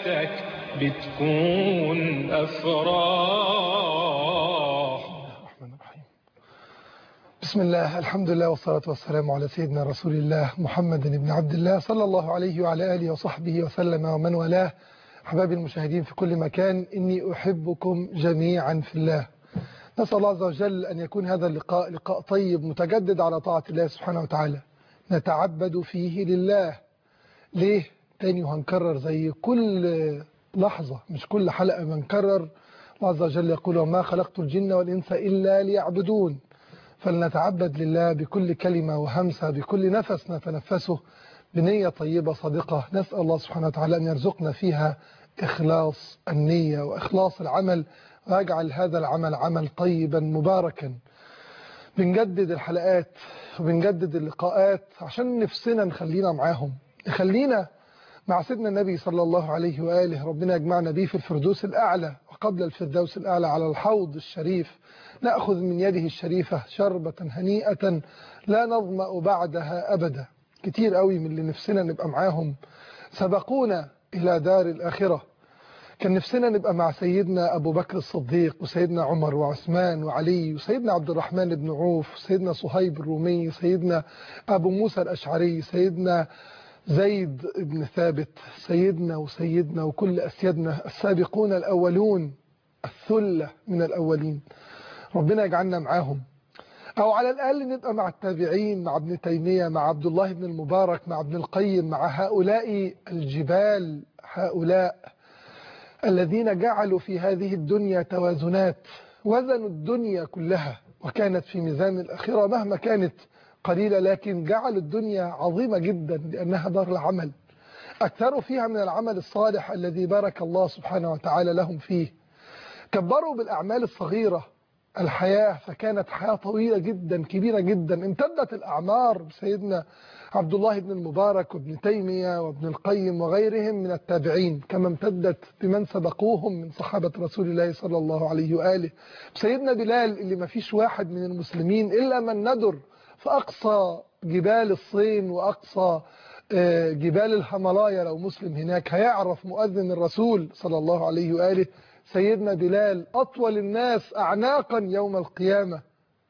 حياتك بتكون أفراح الرحمن الرحيم بسم الله الحمد لله والصلاة والسلام على سيدنا رسول الله محمد بن عبد الله صلى الله عليه وعلى آله وصحبه وسلم ومن والاه أحبابي المشاهدين في كل مكان إني أحبكم جميعا في الله نسأل الله عز وجل أن يكون هذا اللقاء لقاء طيب متجدد على طاعة الله سبحانه وتعالى نتعبد فيه لله ليه؟ تاني وهنكرر زي كل لحظة مش كل حلقة بنكرر الله عز وجل يقول وما خلقت الجن والإنس إلا ليعبدون فلنتعبد لله بكل كلمة وهمسة بكل نفس نتنفسه بنية طيبة صادقة نسأل الله سبحانه وتعالى أن يرزقنا فيها إخلاص النية وإخلاص العمل ويجعل هذا العمل عمل طيبا مباركا بنجدد الحلقات وبنجدد اللقاءات عشان نفسنا نخلينا معاهم نخلينا مع سيدنا النبي صلى الله عليه وآله ربنا يجمعنا به في الفردوس الأعلى وقبل الفردوس الأعلى على الحوض الشريف نأخذ من يده الشريفة شربة هنيئة لا نظمأ بعدها أبدا كتير قوي من اللي نفسنا نبقى معاهم سبقونا إلى دار الآخرة كان نفسنا نبقى مع سيدنا أبو بكر الصديق وسيدنا عمر وعثمان وعلي وسيدنا عبد الرحمن بن عوف وسيدنا صهيب الرومي سيدنا أبو موسى الأشعري سيدنا زيد بن ثابت سيدنا وسيدنا وكل أسيادنا السابقون الأولون الثلة من الأولين ربنا يجعلنا معاهم أو على الأقل نبقى مع التابعين مع ابن تيمية مع عبد الله بن المبارك مع ابن القيم مع هؤلاء الجبال هؤلاء الذين جعلوا في هذه الدنيا توازنات وزنوا الدنيا كلها وكانت في ميزان الأخيرة مهما كانت قليلة لكن جعلوا الدنيا عظيمة جدا لأنها دار العمل أكثروا فيها من العمل الصالح الذي بارك الله سبحانه وتعالى لهم فيه كبروا بالأعمال الصغيرة الحياة فكانت حياة طويلة جدا كبيرة جدا امتدت الأعمار بسيدنا عبد الله بن المبارك وابن تيمية وابن القيم وغيرهم من التابعين كما امتدت بمن سبقوهم من صحابة رسول الله صلى الله عليه وآله بسيدنا بلال اللي ما فيش واحد من المسلمين إلا من ندر في أقصى جبال الصين وأقصى جبال الهيمالايا لو مسلم هناك هيعرف مؤذن الرسول صلى الله عليه وآله سيدنا بلال أطول الناس أعناقا يوم القيامة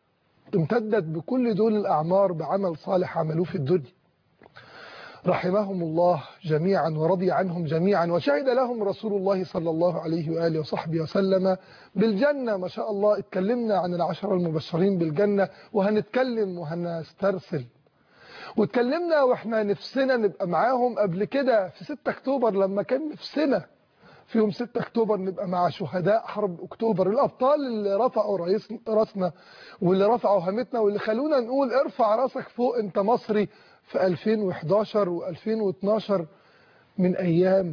امتدت بكل دول الأعمار بعمل صالح عملوه في الدنيا رحمهم الله جميعا ورضي عنهم جميعا وشهد لهم رسول الله صلى الله عليه وآله وصحبه وسلم بالجنة ما شاء الله اتكلمنا عن العشرة المبشرين بالجنة وهنتكلم وهنسترسل واتكلمنا واحنا نفسنا نبقى معاهم قبل كده في 6 اكتوبر لما كان نفسنا في يوم 6 اكتوبر نبقى مع شهداء حرب اكتوبر الابطال اللي رفعوا رئيس راسنا واللي رفعوا همتنا واللي خلونا نقول ارفع راسك فوق انت مصري في 2011 و2012 من ايام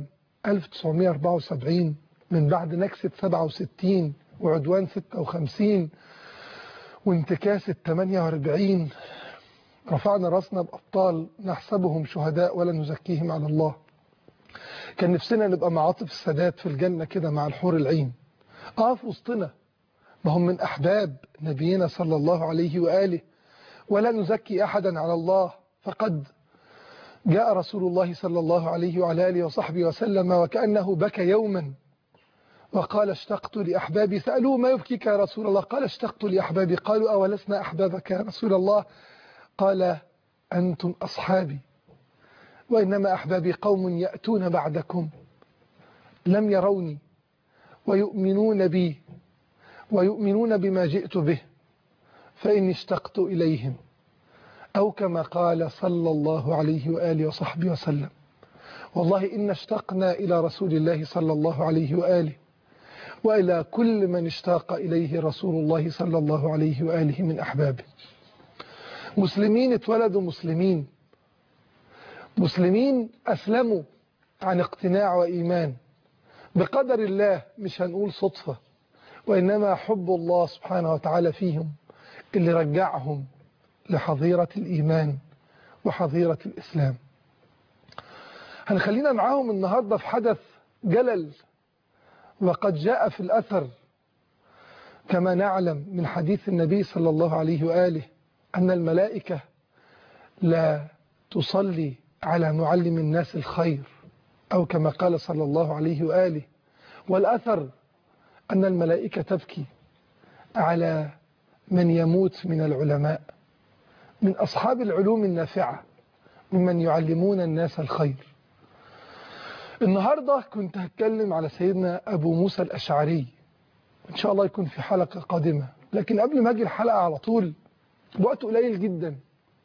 1974 من بعد نكسة 67 وعدوان 56 وانتكاس 48 رفعنا راسنا بأبطال نحسبهم شهداء ولا نزكيهم على الله كان نفسنا نبقى مع عاطف السادات في الجنة كده مع الحور العين اه في وسطنا ما هم من أحباب نبينا صلى الله عليه وآله ولا نزكي أحدا على الله فقد جاء رسول الله صلى الله عليه وعلى آله وصحبه وسلم وكأنه بكى يوما وقال اشتقت لأحبابي سألوه ما يبكيك يا رسول الله قال اشتقت لأحبابي قالوا أولسنا أحبابك يا رسول الله قال أنتم أصحابي وإنما أحبابي قوم يأتون بعدكم لم يروني ويؤمنون بي ويؤمنون بما جئت به فإني اشتقت إليهم أو كما قال صلى الله عليه وآله وصحبه وسلم والله إن اشتقنا إلى رسول الله صلى الله عليه وآله وإلى كل من اشتاق إليه رسول الله صلى الله عليه وآله من أحبابه مسلمين اتولدوا مسلمين مسلمين أسلموا عن اقتناع وإيمان بقدر الله مش هنقول صدفة وإنما حب الله سبحانه وتعالى فيهم اللي رجعهم لحظيرة الإيمان وحظيرة الإسلام هنخلينا معاهم النهاردة في حدث جلل وقد جاء في الأثر كما نعلم من حديث النبي صلى الله عليه وآله أن الملائكة لا تصلي على معلم الناس الخير أو كما قال صلى الله عليه وآله والأثر أن الملائكة تبكي على من يموت من العلماء من أصحاب العلوم النافعة ممن يعلمون الناس الخير النهاردة كنت هتكلم على سيدنا أبو موسى الأشعري إن شاء الله يكون في حلقة قادمة لكن قبل ما أجي الحلقة على طول بوقت قليل جدا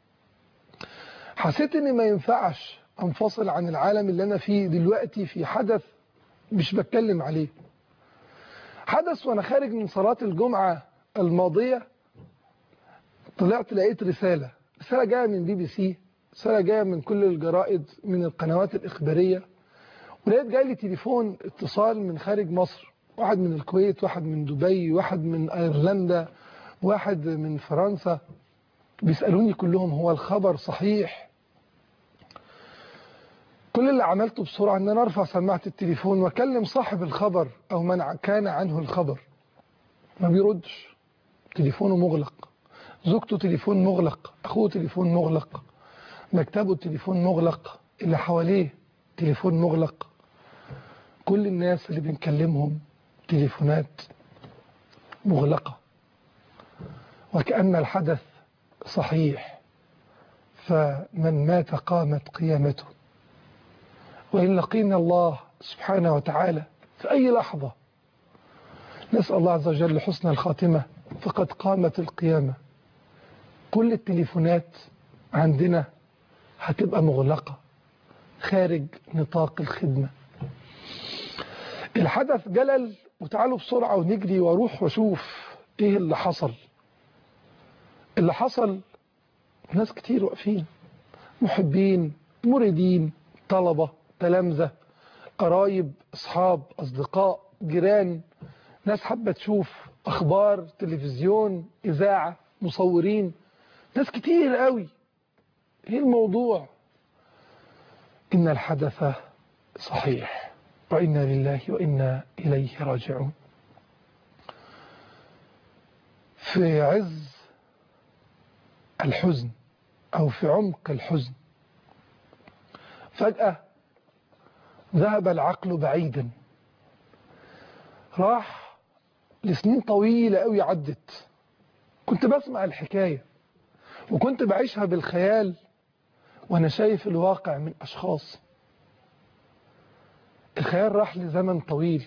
حسيت إن ما ينفعش أنفصل عن العالم اللي أنا فيه دلوقتي في حدث مش بتكلم عليه حدث وأنا خارج من صلاة الجمعة الماضية طلعت لقيت رسالة رسالة جاية من بي بي سي رسالة جاية من كل الجرائد من القنوات الإخبارية ولقيت جاي لي تليفون اتصال من خارج مصر واحد من الكويت واحد من دبي واحد من ايرلندا واحد من فرنسا بيسألوني كلهم هو الخبر صحيح كل اللي عملته بسرعة ان انا ارفع سماعة التليفون واكلم صاحب الخبر او من كان عنه الخبر ما بيردش تليفونه مغلق زوجته تليفون مغلق اخوه تليفون مغلق مكتبه تليفون مغلق اللي حواليه تليفون مغلق كل الناس اللي بنكلمهم تليفونات مغلقة وكأن الحدث صحيح فمن مات قامت قيامته وإن لقينا الله سبحانه وتعالى في أي لحظة نسأل الله عز وجل حسن الخاتمة فقد قامت القيامة كل التليفونات عندنا هتبقى مغلقة خارج نطاق الخدمة الحدث جلل وتعالوا بسرعة ونجري واروح واشوف ايه اللي حصل اللي حصل ناس كتير واقفين محبين مريدين طلبة تلامذة قرايب اصحاب اصدقاء جيران ناس حابة تشوف اخبار تلفزيون اذاعة مصورين ناس كتير قوي ايه الموضوع إن الحدث صحيح وإنا لله وإنا إليه راجعون في عز الحزن أو في عمق الحزن فجأة ذهب العقل بعيدا راح لسنين طويلة قوي عدت كنت بسمع الحكاية وكنت بعيشها بالخيال وأنا شايف الواقع من أشخاص الخيال راح لزمن طويل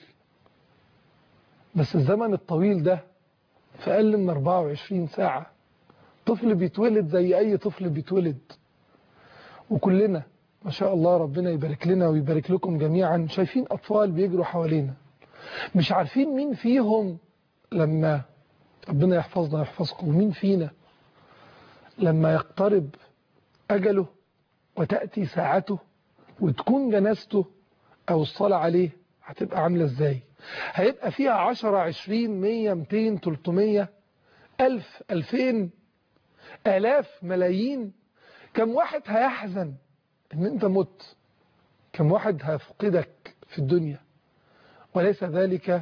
بس الزمن الطويل ده في أقل من 24 ساعة طفل بيتولد زي أي طفل بيتولد وكلنا ما شاء الله ربنا يبارك لنا ويبارك لكم جميعا شايفين أطفال بيجروا حوالينا مش عارفين مين فيهم لما ربنا يحفظنا ويحفظكم ومين فينا لما يقترب أجله وتأتي ساعته وتكون جنازته أو الصلاة عليه هتبقى عاملة إزاي هيبقى فيها عشرة عشرين مية متين تلتمية ألف ألفين آلاف ملايين كم واحد هيحزن إن أنت مت كم واحد هيفقدك في الدنيا وليس ذلك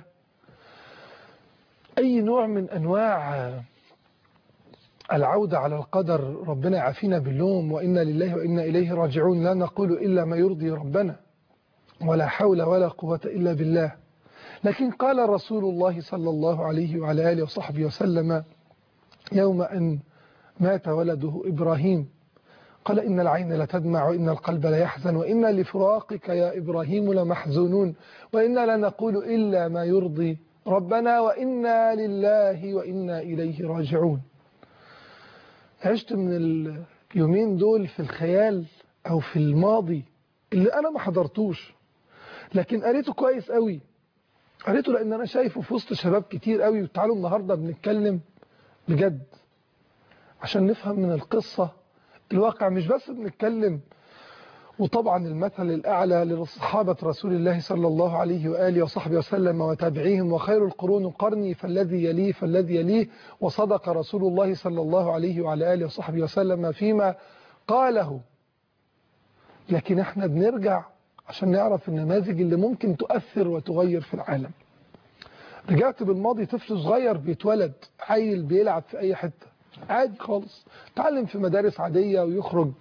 أي نوع من أنواع العودة على القدر ربنا يعافينا باللوم وإنا لله وإنا إليه راجعون لا نقول إلا ما يرضي ربنا ولا حول ولا قوة إلا بالله لكن قال رسول الله صلى الله عليه وعلى آله وصحبه وسلم يوم أن مات ولده إبراهيم قال إن العين لتدمع وإن القلب ليحزن وإنا لفراقك يا إبراهيم لمحزونون وإنا لنقول إلا ما يرضي ربنا وإنا لله وإنا إليه راجعون عشت من اليومين دول في الخيال أو في الماضي اللي أنا ما حضرتوش لكن قريته كويس قوي قريته لأن أنا شايفه في وسط شباب كتير قوي وتعالوا النهاردة بنتكلم بجد عشان نفهم من القصة الواقع مش بس بنتكلم وطبعا المثل الأعلى لصحابة رسول الله صلى الله عليه وآله وصحبه وسلم وتابعيهم وخير القرون قرني فالذي يليه فالذي يليه وصدق رسول الله صلى الله عليه وعلى آله وصحبه وسلم فيما قاله لكن احنا بنرجع عشان نعرف النماذج اللي ممكن تؤثر وتغير في العالم رجعت بالماضي طفل صغير بيتولد عيل بيلعب في أي حتة عادي خالص تعلم في مدارس عادية ويخرج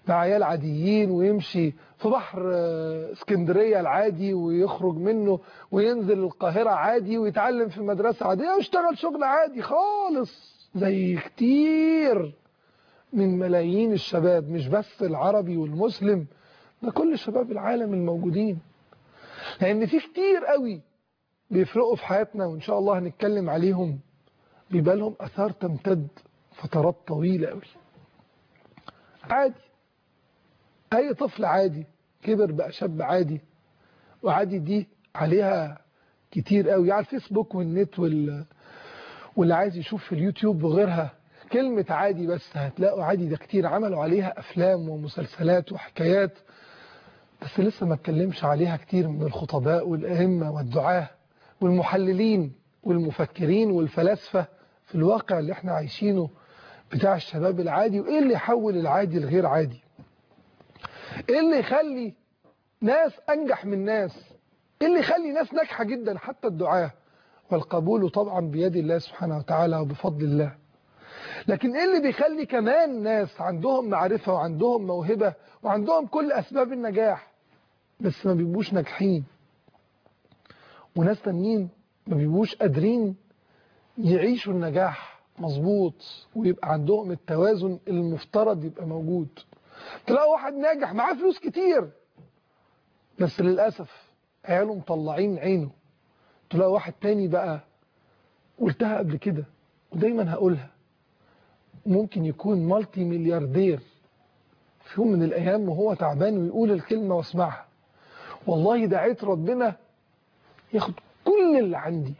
مع عيال عاديين ويمشي في بحر آه، اسكندرية العادي ويخرج منه وينزل القاهرة عادي ويتعلم في مدرسة عادية ويشتغل شغل عادي خالص زي كتير من ملايين الشباب مش بس العربي والمسلم ده كل شباب العالم الموجودين لأن في كتير قوي بيفرقوا في حياتنا وإن شاء الله هنتكلم عليهم بيبقى لهم أثار تمتد فترات طويلة قوي عادي أي طفل عادي كبر بقى شاب عادي وعادي دي عليها كتير قوي على الفيسبوك والنت وال... واللي عايز يشوف في اليوتيوب وغيرها كلمة عادي بس هتلاقوا عادي ده كتير عملوا عليها أفلام ومسلسلات وحكايات بس لسه ما اتكلمش عليها كتير من الخطباء والأئمة والدعاة والمحللين والمفكرين والفلاسفة في الواقع اللي احنا عايشينه بتاع الشباب العادي وإيه اللي يحول العادي لغير عادي إيه اللي يخلي ناس أنجح من ناس إيه اللي يخلي ناس ناجحة جدا حتى الدعاة والقبول طبعا بيد الله سبحانه وتعالى وبفضل الله لكن ايه اللي بيخلي كمان ناس عندهم معرفة وعندهم موهبة وعندهم كل اسباب النجاح بس ما بيبقوش ناجحين وناس تانيين ما بيبقوش قادرين يعيشوا النجاح مظبوط ويبقى عندهم التوازن المفترض يبقى موجود تلاقوا واحد ناجح معاه فلوس كتير بس للأسف عياله مطلعين عينه تلاقوا واحد تاني بقى قلتها قبل كده ودايما هقولها ممكن يكون مالتي ملياردير في يوم من الأيام وهو تعبان ويقول الكلمة واسمعها والله دعيت ربنا ياخد كل اللي عندي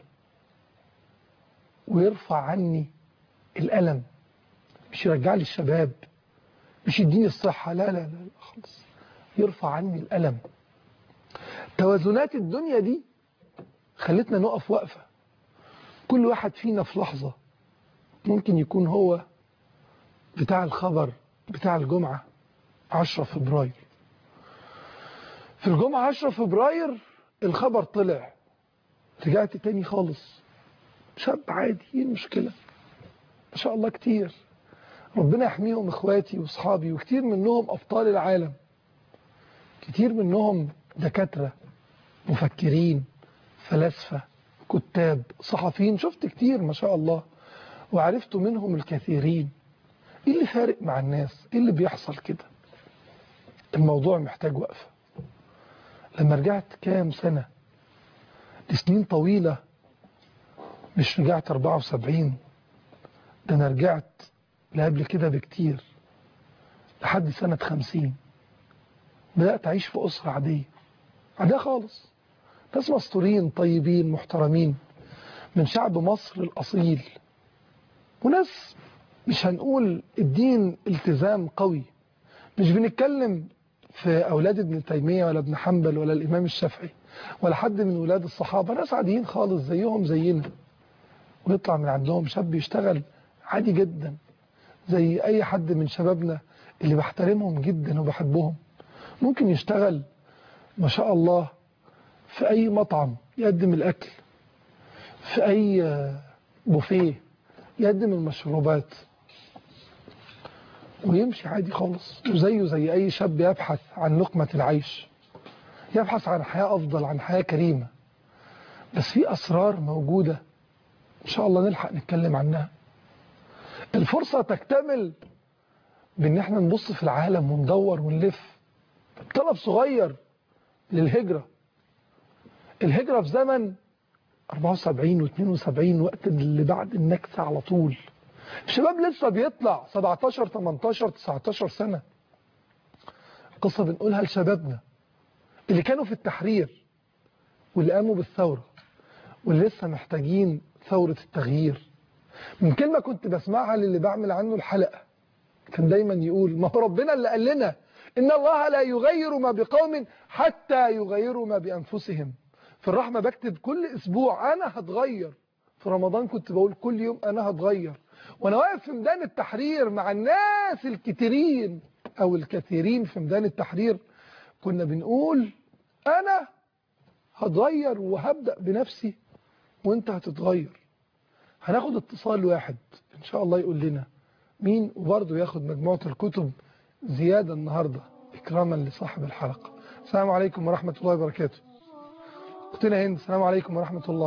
ويرفع عني الألم مش يرجع لي الشباب مش يديني الصحة لا لا لا لا خالص يرفع عني الألم توازنات الدنيا دي خلتنا نقف وقفة كل واحد فينا في لحظة ممكن يكون هو بتاع الخبر بتاع الجمعة 10 فبراير في الجمعة 10 فبراير الخبر طلع رجعت تاني خالص شاب عادي ايه المشكلة ما شاء الله كتير ربنا يحميهم اخواتي واصحابي وكتير منهم ابطال العالم كتير منهم دكاترة مفكرين فلاسفة كتاب صحفيين شفت كتير ما شاء الله وعرفت منهم الكثيرين ايه اللي فارق مع الناس ايه اللي بيحصل كده الموضوع محتاج وقفة لما رجعت كام سنة لسنين طويلة مش رجعت 74 ده انا رجعت لقبل كده بكتير لحد سنة 50 بدأت أعيش في أسرة عادية عادية خالص ناس مستورين طيبين محترمين من شعب مصر الأصيل وناس مش هنقول الدين التزام قوي مش بنتكلم في أولاد ابن تيمية ولا ابن حنبل ولا الإمام الشافعي ولا حد من ولاد الصحابة ناس عاديين خالص زيهم زينا ويطلع من عندهم شاب يشتغل عادي جدا زي أي حد من شبابنا اللي بحترمهم جدا وبحبهم ممكن يشتغل ما شاء الله في أي مطعم يقدم الأكل في أي بوفيه يقدم المشروبات ويمشي عادي خالص وزيه زي أي شاب يبحث عن لقمة العيش يبحث عن حياة أفضل عن حياة كريمة بس في أسرار موجودة إن شاء الله نلحق نتكلم عنها الفرصة تكتمل بأن احنا نبص في العالم وندور ونلف طلب صغير للهجرة الهجرة في زمن 74 و 72 وقت اللي بعد النكسة على طول الشباب لسه بيطلع 17 18 19 سنة قصة بنقولها لشبابنا اللي كانوا في التحرير واللي قاموا بالثورة واللي لسه محتاجين ثورة التغيير من كلمة كنت بسمعها للي بعمل عنه الحلقة كان دايما يقول ما هو ربنا اللي قال لنا إن الله لا يغير ما بقوم حتى يغيروا ما بأنفسهم في الرحمة بكتب كل أسبوع أنا هتغير في رمضان كنت بقول كل يوم أنا هتغير وأنا واقف في ميدان التحرير مع الناس الكتيرين أو الكثيرين في ميدان التحرير كنا بنقول أنا هتغير وهبدأ بنفسي وانت هتتغير هناخد اتصال واحد ان شاء الله يقول لنا مين وبرضه ياخد مجموعة الكتب زيادة النهاردة إكراما لصاحب الحلقة السلام عليكم ورحمة الله وبركاته أختنا هند السلام عليكم ورحمة الله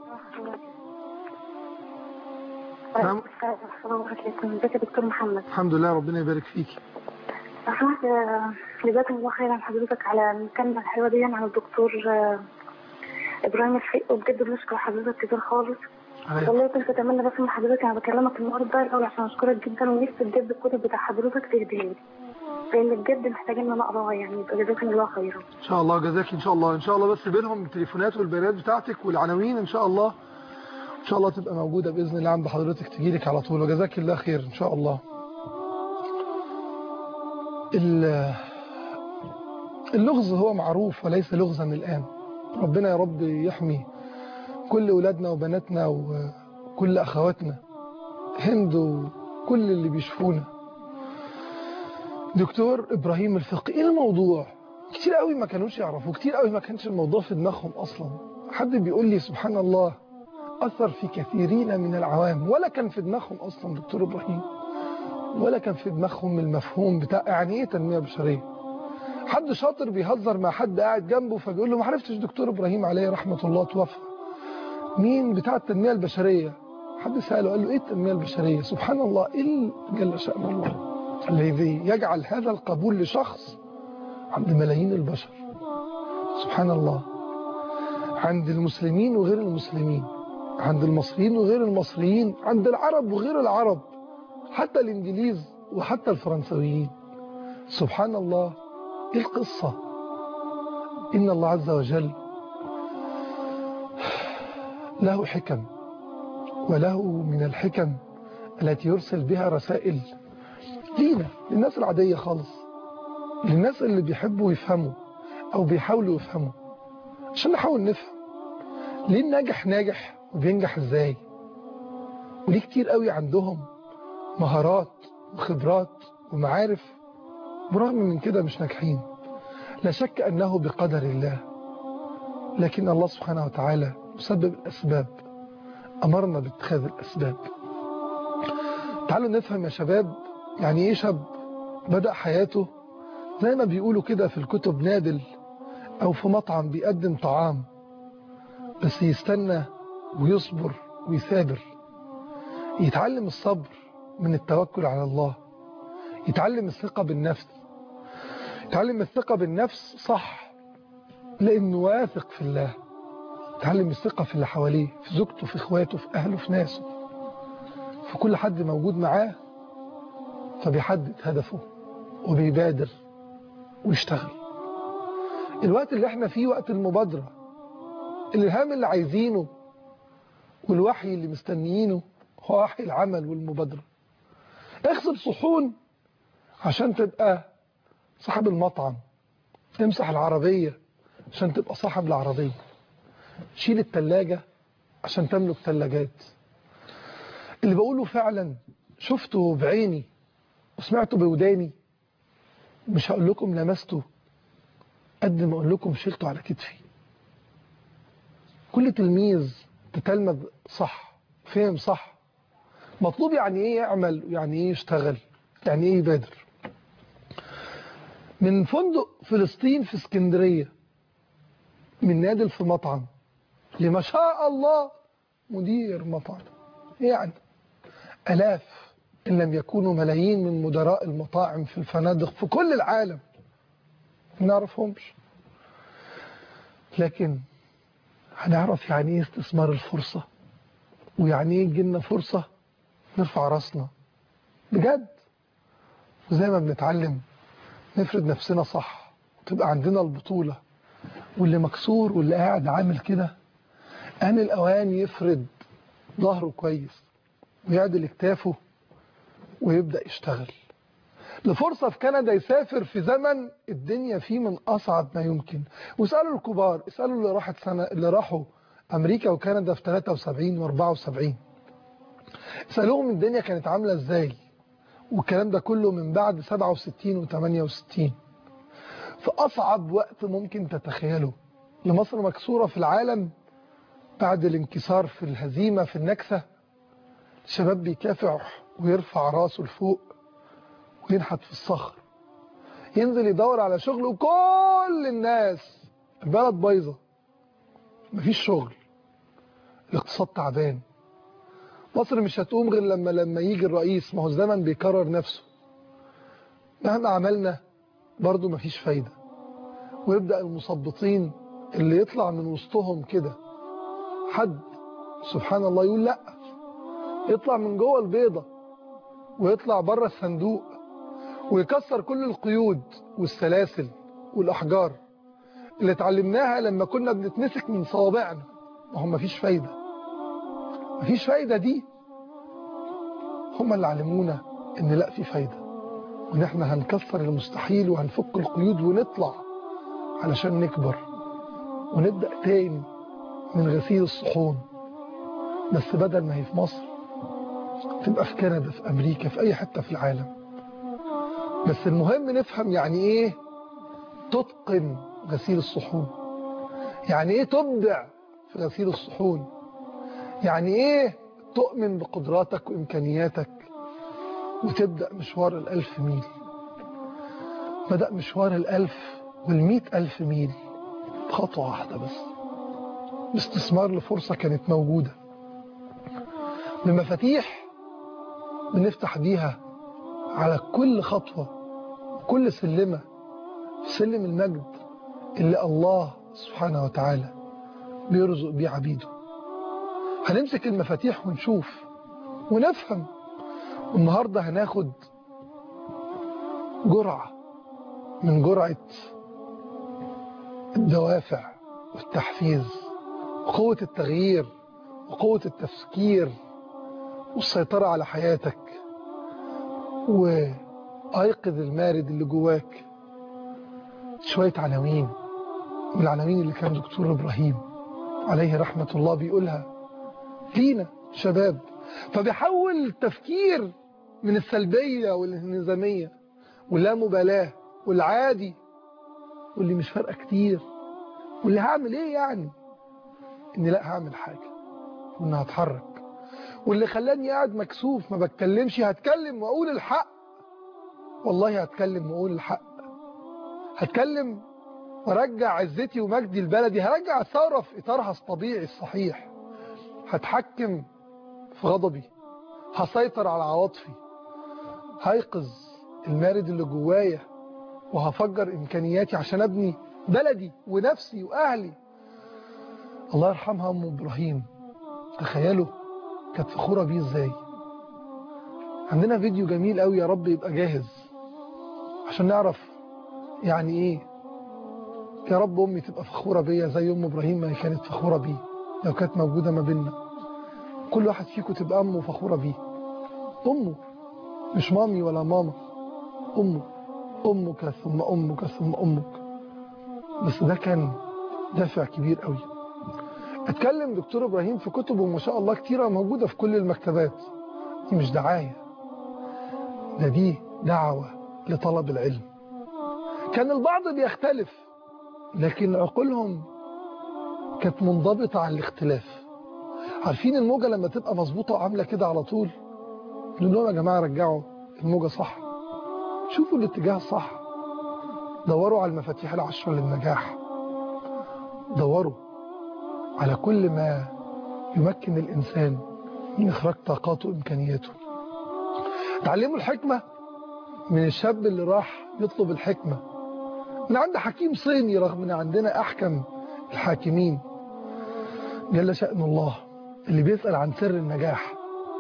نعم. السلام عليكم ازيك يا دكتور محمد الحمد لله ربنا يبارك فيك احمد جزاكم الله خيرا حضرتك على المكالمه الحلوه دي عن الدكتور آه، ابراهيم الحق وبجد بنشكر حضرتك كتير خالص والله كنت اتمنى بس من حضرتك انا بكلمك النهارده الاول عشان اشكرك جدا ونفسي بجد الكتب بتاع حضرتك تهديها لي لان بجد محتاجين ان انا اقراها يعني يبقى جزاكم الله خيرا إن شاء الله جزاك إن شاء الله إن شاء الله بس بينهم التليفونات والبيانات بتاعتك والعناوين إن شاء الله إن شاء الله تبقى موجودة بإذن الله عند حضرتك تجيلك على طول وجزاك الله خير إن شاء الله ال- اللغز هو معروف وليس لغزا الآن ربنا يا رب يحمي كل أولادنا وبناتنا وكل أخواتنا هند وكل اللي بيشوفونا دكتور إبراهيم الفقي إيه الموضوع كتير قوي ما كانوش يعرفوا كتير قوي ما كانش الموضوع في دماغهم أصلا حد بيقول لي سبحان الله أثر في كثيرين من العوام ولا كان في دماغهم أصلا دكتور إبراهيم ولا كان في دماغهم المفهوم بتاع يعني إيه تنمية بشرية حد شاطر بيهزر مع حد قاعد جنبه فبيقول له ما عرفتش دكتور إبراهيم عليه رحمة الله توفى مين بتاع التنمية البشرية حد سأله قال له إيه التنمية البشرية سبحان الله إيه اللي جل شأن الله الذي يجعل هذا القبول لشخص عند ملايين البشر سبحان الله عند المسلمين وغير المسلمين عند المصريين وغير المصريين عند العرب وغير العرب حتى الإنجليز وحتى الفرنسويين سبحان الله إيه القصة إن الله عز وجل له حكم وله من الحكم التي يرسل بها رسائل لينا للناس العادية خالص للناس اللي بيحبوا يفهموا أو بيحاولوا يفهموا عشان نحاول نفهم ليه الناجح ناجح وبينجح ازاي وليه كتير قوي عندهم مهارات وخبرات ومعارف برغم من كده مش ناجحين لا شك أنه بقدر الله لكن الله سبحانه وتعالى مسبب الأسباب أمرنا باتخاذ الأسباب تعالوا نفهم يا شباب يعني إيه شاب بدأ حياته زي ما بيقولوا كده في الكتب نادل أو في مطعم بيقدم طعام بس يستنى ويصبر ويثابر يتعلم الصبر من التوكل على الله يتعلم الثقة بالنفس يتعلم الثقة بالنفس صح لأنه واثق في الله يتعلم الثقة في اللي حواليه في زوجته في اخواته في أهله في ناسه في كل حد موجود معاه فبيحدد هدفه وبيبادر ويشتغل الوقت اللي احنا فيه وقت المبادرة الإلهام اللي عايزينه والوحي اللي مستنيينه هو وحي العمل والمبادرة اغسل صحون عشان تبقى صاحب المطعم امسح العربية عشان تبقى صاحب العربية شيل التلاجة عشان تملك تلاجات اللي بقوله فعلا شفته بعيني وسمعته بوداني مش هقول لكم لمسته قد ما اقول لكم شيلته على كتفي كل تلميذ تتلمذ صح فهم صح مطلوب يعني ايه يعمل يعني ايه يشتغل يعني ايه يبادر من فندق فلسطين في اسكندرية من نادل في مطعم لما شاء الله مدير مطعم يعني ألاف إن لم يكونوا ملايين من مدراء المطاعم في الفنادق في كل العالم ما نعرفهمش لكن هنعرف يعني ايه استثمار الفرصة ويعني ايه يجيلنا فرصة نرفع راسنا بجد وزي ما بنتعلم نفرد نفسنا صح وتبقى عندنا البطولة واللي مكسور واللي قاعد عامل كده آن الأوان يفرد ظهره كويس ويعدل اكتافه ويبدأ يشتغل لفرصة في كندا يسافر في زمن الدنيا فيه من أصعب ما يمكن واسألوا الكبار اسألوا اللي راحت سنة اللي راحوا أمريكا وكندا في 73 و 74 اسألوهم الدنيا كانت عاملة ازاي والكلام ده كله من بعد 67 و 68 في أصعب وقت ممكن تتخيله لمصر مكسورة في العالم بعد الانكسار في الهزيمة في النكسة الشباب بيكافح ويرفع راسه لفوق وينحت في الصخر ينزل يدور على شغل وكل الناس البلد بايظه مفيش شغل الاقتصاد تعبان مصر مش هتقوم غير لما لما يجي الرئيس ما هو الزمن بيكرر نفسه مهما عملنا برضه مفيش فايدة ويبدأ المثبطين اللي يطلع من وسطهم كده حد سبحان الله يقول لا يطلع من جوه البيضة ويطلع بره الصندوق ويكسر كل القيود والسلاسل والأحجار اللي اتعلمناها لما كنا بنتمسك من صوابعنا ما هو مفيش فايدة مفيش فايدة دي هم اللي علمونا ان لا في فايدة وان احنا هنكسر المستحيل وهنفك القيود ونطلع علشان نكبر ونبدأ تاني من غسيل الصحون بس بدل ما هي في مصر تبقى في كندا في أمريكا في أي حتة في العالم بس المهم نفهم يعني إيه تتقن غسيل الصحون يعني إيه تبدع في غسيل الصحون يعني إيه تؤمن بقدراتك وإمكانياتك وتبدأ مشوار الألف ميل بدأ مشوار الألف والمئة ألف ميل بخطوة واحدة بس باستثمار لفرصة كانت موجودة بمفاتيح بنفتح بيها على كل خطوة كل سلمة في سلم المجد اللي الله سبحانه وتعالى بيرزق بيه عبيده هنمسك المفاتيح ونشوف ونفهم النهاردة هناخد جرعة من جرعة الدوافع والتحفيز وقوة التغيير وقوة التفكير والسيطرة على حياتك وأيقظ المارد اللي جواك شوية عناوين من العناوين اللي كان دكتور إبراهيم عليه رحمة الله بيقولها لينا شباب فبيحول التفكير من السلبية والانهزامية واللا مبالاة والعادي واللي مش فارقة كتير واللي هعمل ايه يعني اني لا هعمل حاجة واني هتحرك واللي خلاني قاعد مكسوف ما بتكلمش هتكلم واقول الحق والله هتكلم واقول الحق هتكلم وارجع عزتي ومجدي البلدي هرجع الثورة في اطارها الطبيعي الصحيح هتحكم في غضبي هسيطر على عواطفي هيقظ المارد اللي جوايا وهفجر إمكانياتي عشان أبني بلدي ونفسي وأهلي الله يرحمها أم إبراهيم تخيلوا كانت فخورة بيه إزاي عندنا فيديو جميل قوي يا رب يبقى جاهز عشان نعرف يعني إيه يا رب أمي تبقى فخورة بيا زي أم إبراهيم ما هي كانت فخورة بيه لو كانت موجودة ما بيننا كل واحد فيكم تبقى أمه فخورة بيه أمه مش مامي ولا ماما أمه أمك ثم أمك ثم أمك بس ده كان دافع كبير قوي اتكلم دكتور إبراهيم في كتبه ما شاء الله كتيرة موجودة في كل المكتبات دي مش دعاية ده دي دعوة لطلب العلم كان البعض بيختلف لكن عقولهم كانت منضبطة عن الاختلاف عارفين الموجة لما تبقى مظبوطة وعاملة كده على طول نقول لهم يا جماعة رجعوا الموجة صح شوفوا الاتجاه الصح دوروا على المفاتيح العشرة للنجاح دوروا على كل ما يمكن الإنسان من إخراج طاقاته وإمكانياته تعلموا الحكمة من الشاب اللي راح يطلب الحكمة من عند حكيم صيني رغم ان عندنا أحكم الحاكمين جل شأن الله اللي بيسأل عن سر النجاح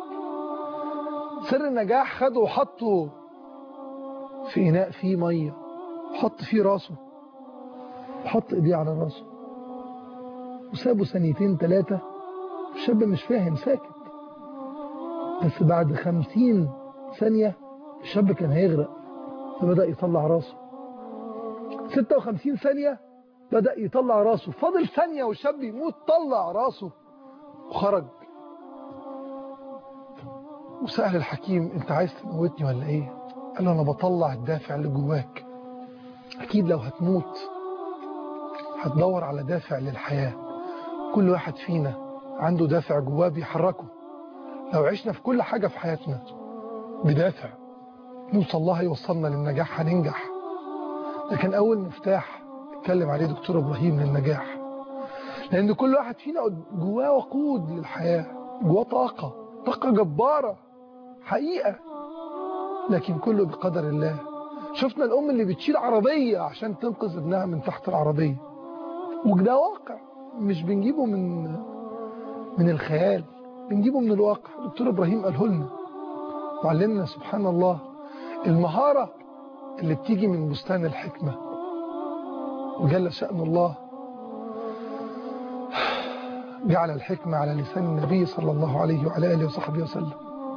سر النجاح خده وحطه في إناء فيه مية حط فيه راسه وحط ايديه على راسه وسابه ثانيتين ثلاثة الشاب مش فاهم ساكت بس بعد خمسين ثانية الشاب كان هيغرق فبدأ يطلع راسه ستة وخمسين ثانية بدأ يطلع راسه فاضل ثانية والشاب يموت طلع راسه وخرج وسأل الحكيم انت عايز تموتني ولا ايه قال له انا بطلع الدافع اللي جواك اكيد لو هتموت هتدور على دافع للحياة كل واحد فينا عنده دافع جواه بيحركه لو عشنا في كل حاجة في حياتنا بدافع نوصل الله يوصلنا للنجاح هننجح ده كان أول مفتاح اتكلم عليه دكتور إبراهيم للنجاح لأن كل واحد فينا جواه وقود للحياة جواه طاقة طاقة جبارة حقيقة لكن كله بقدر الله شفنا الأم اللي بتشيل عربية عشان تنقذ ابنها من تحت العربية وده واقع مش بنجيبه من من الخيال بنجيبه من الواقع دكتور إبراهيم قاله لنا وعلمنا سبحان الله المهارة اللي بتيجي من بستان الحكمة وجل شأن الله جعل الحكمة على لسان النبي صلى الله عليه وعلى آله وصحبه وسلم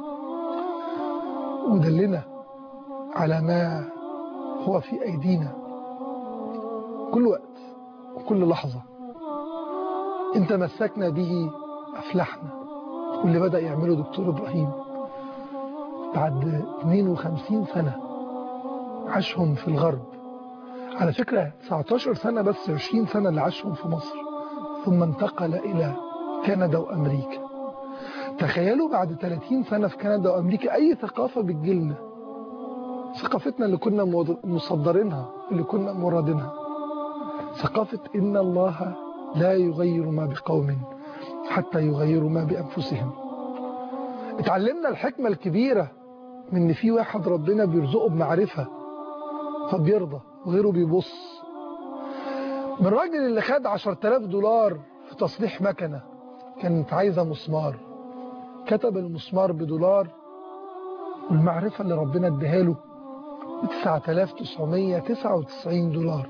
ودلنا على ما هو في أيدينا كل وقت وكل لحظة إن تمسكنا به أفلحنا واللي بدأ يعمله دكتور إبراهيم بعد 52 سنة عاشهم في الغرب على فكرة 19 سنة بس 20 سنة اللي عاشهم في مصر ثم انتقل إلى كندا وأمريكا تخيلوا بعد 30 سنة في كندا وأمريكا أي ثقافة بتجيلنا ثقافتنا اللي كنا مصدرينها اللي كنا مرادينها ثقافة إن الله لا يغير ما بقوم حتى يغيروا ما بأنفسهم اتعلمنا الحكمة الكبيرة من ان في واحد ربنا بيرزقه بمعرفة فبيرضى وغيره بيبص من الراجل اللي خد 10000 دولار في تصليح مكنة كانت عايزة مسمار كتب المسمار بدولار والمعرفة اللي ربنا اداها له ب 9999 دولار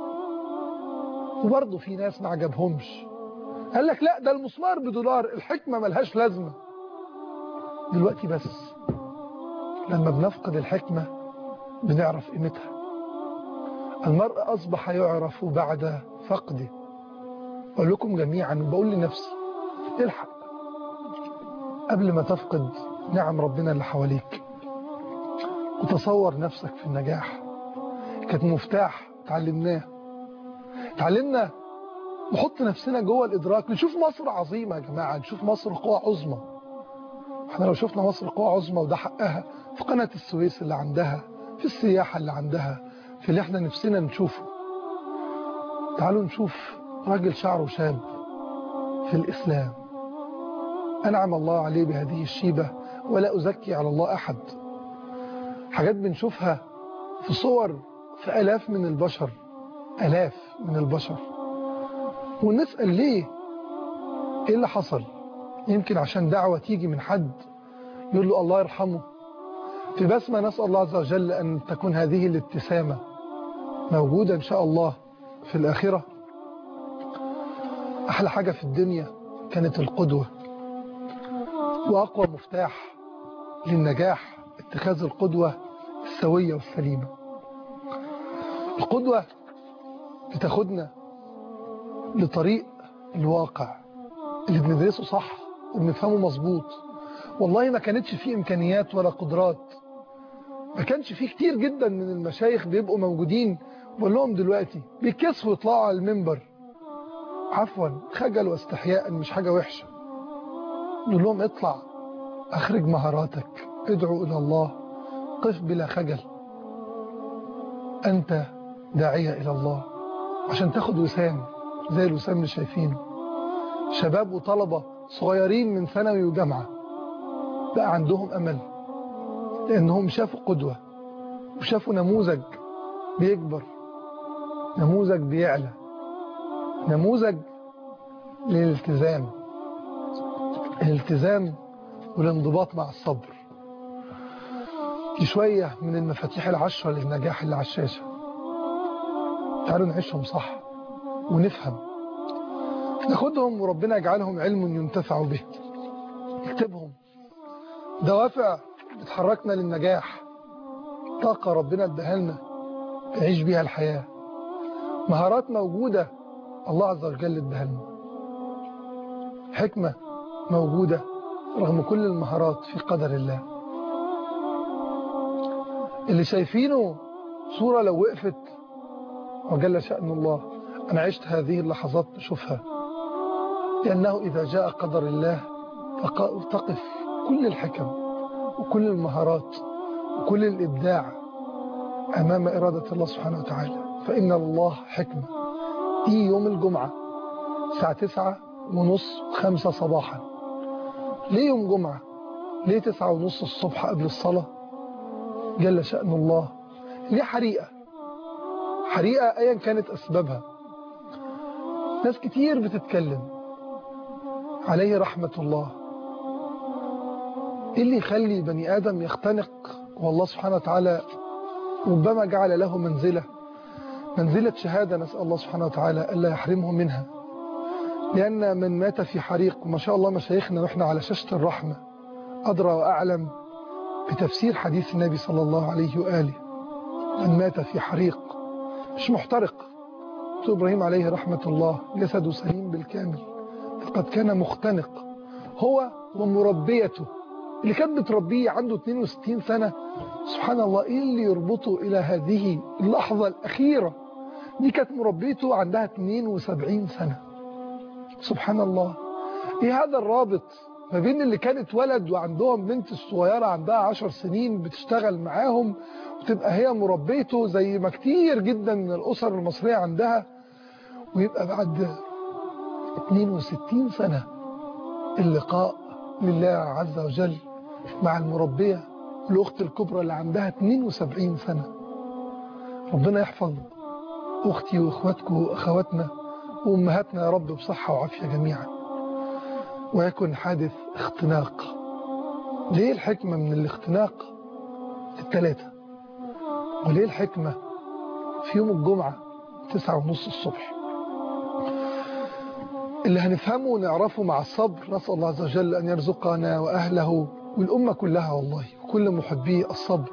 وبرضه في ناس ما عجبهمش قال لك لا ده المسمار بدولار الحكمة ملهاش لازمة دلوقتي بس لما بنفقد الحكمة بنعرف قيمتها المرء أصبح يعرف بعد فقده أقول لكم جميعا وبقول لنفسي الحق قبل ما تفقد نعم ربنا اللي حواليك وتصور نفسك في النجاح كانت مفتاح تعلمناه تعلمنا نحط نفسنا جوه الإدراك نشوف مصر عظيمة يا جماعة نشوف مصر قوة عظمى احنا لو شفنا مصر قوة عظمى وده حقها في قناة السويس اللي عندها في السياحة اللي عندها في اللي احنا نفسنا نشوفه تعالوا نشوف راجل شعره شاب في الإسلام أنعم الله عليه بهذه الشيبة ولا أزكي على الله أحد حاجات بنشوفها في صور في ألاف من البشر ألاف من البشر ونسأل ليه إيه اللي حصل يمكن عشان دعوة تيجي من حد يقول له الله يرحمه في بسمة نسأل الله عز وجل أن تكون هذه الابتسامة موجودة إن شاء الله في الآخرة أحلى حاجة في الدنيا كانت القدوة وأقوى مفتاح للنجاح اتخاذ القدوة السوية والسليمة القدوة بتاخدنا لطريق الواقع اللي بندرسه صح وبنفهمه مظبوط والله ما كانتش فيه إمكانيات ولا قدرات ما كانش فيه كتير جدا من المشايخ بيبقوا موجودين بقول لهم دلوقتي بيكسفوا يطلعوا على المنبر عفوا خجل واستحياء مش حاجة وحشة نقول لهم اطلع اخرج مهاراتك ادعو إلى الله قف بلا خجل أنت داعية إلى الله عشان تاخد وسام زي الوسام اللي شايفينه شباب وطلبة صغيرين من ثانوي وجامعة بقى عندهم أمل لأنهم شافوا قدوة وشافوا نموذج بيكبر نموذج بيعلى نموذج للالتزام الالتزام والانضباط مع الصبر دي شوية من المفاتيح العشرة للنجاح اللي على الشاشة تعالوا نعيشهم صح ونفهم ناخدهم وربنا يجعلهم علم ينتفع به نكتبهم دوافع بتحركنا للنجاح طاقة ربنا اداها لنا نعيش بيها الحياة مهارات موجودة الله عز وجل اداها لنا حكمة موجودة رغم كل المهارات في قدر الله اللي شايفينه صورة لو وقفت وجل شأن الله أنا عشت هذه اللحظات بشوفها لأنه إذا جاء قدر الله تقف كل الحكم وكل المهارات وكل الإبداع أمام إرادة الله سبحانه وتعالى فإن الله حكمة دي يوم الجمعة الساعة تسعة ونص خمسة صباحا ليه يوم جمعة ليه تسعة ونص الصبح قبل الصلاة جل شأن الله ليه حريقة حريقة أيا كانت أسبابها ناس كتير بتتكلم عليه رحمة الله إيه اللي يخلي بني آدم يختنق والله سبحانه وتعالى ربما جعل له منزلة منزلة شهادة نسأل الله سبحانه وتعالى ألا يحرمه منها لأن من مات في حريق وما شاء الله مشايخنا وإحنا على شاشة الرحمة أدرى وأعلم بتفسير حديث النبي صلى الله عليه وآله من مات في حريق مش محترق إبراهيم عليه رحمة الله جسده سليم بالكامل فقد كان مختنق هو ومربيته اللي كانت بتربيه عنده 62 سنة سبحان الله إيه اللي يربطه إلى هذه اللحظة الأخيرة دي كانت مربيته عندها 72 سنة سبحان الله إيه هذا الرابط ما بين اللي كانت ولد وعندهم بنت الصغيرة عندها 10 سنين بتشتغل معاهم وتبقى هي مربيته زي ما كتير جدا من الأسر المصرية عندها ويبقى بعد 62 سنة اللقاء لله عز وجل مع المربية الأخت الكبرى اللي عندها 72 سنة ربنا يحفظ أختي وإخواتكم وأخواتنا وأمهاتنا يا رب بصحة وعافية جميعا ويكن حادث اختناق ليه الحكمة من الاختناق الثلاثة وليه الحكمة في يوم الجمعة تسعة ونص الصبح اللي هنفهمه ونعرفه مع الصبر نسأل الله عز وجل أن يرزقنا وأهله والأمة كلها والله وكل محبي الصبر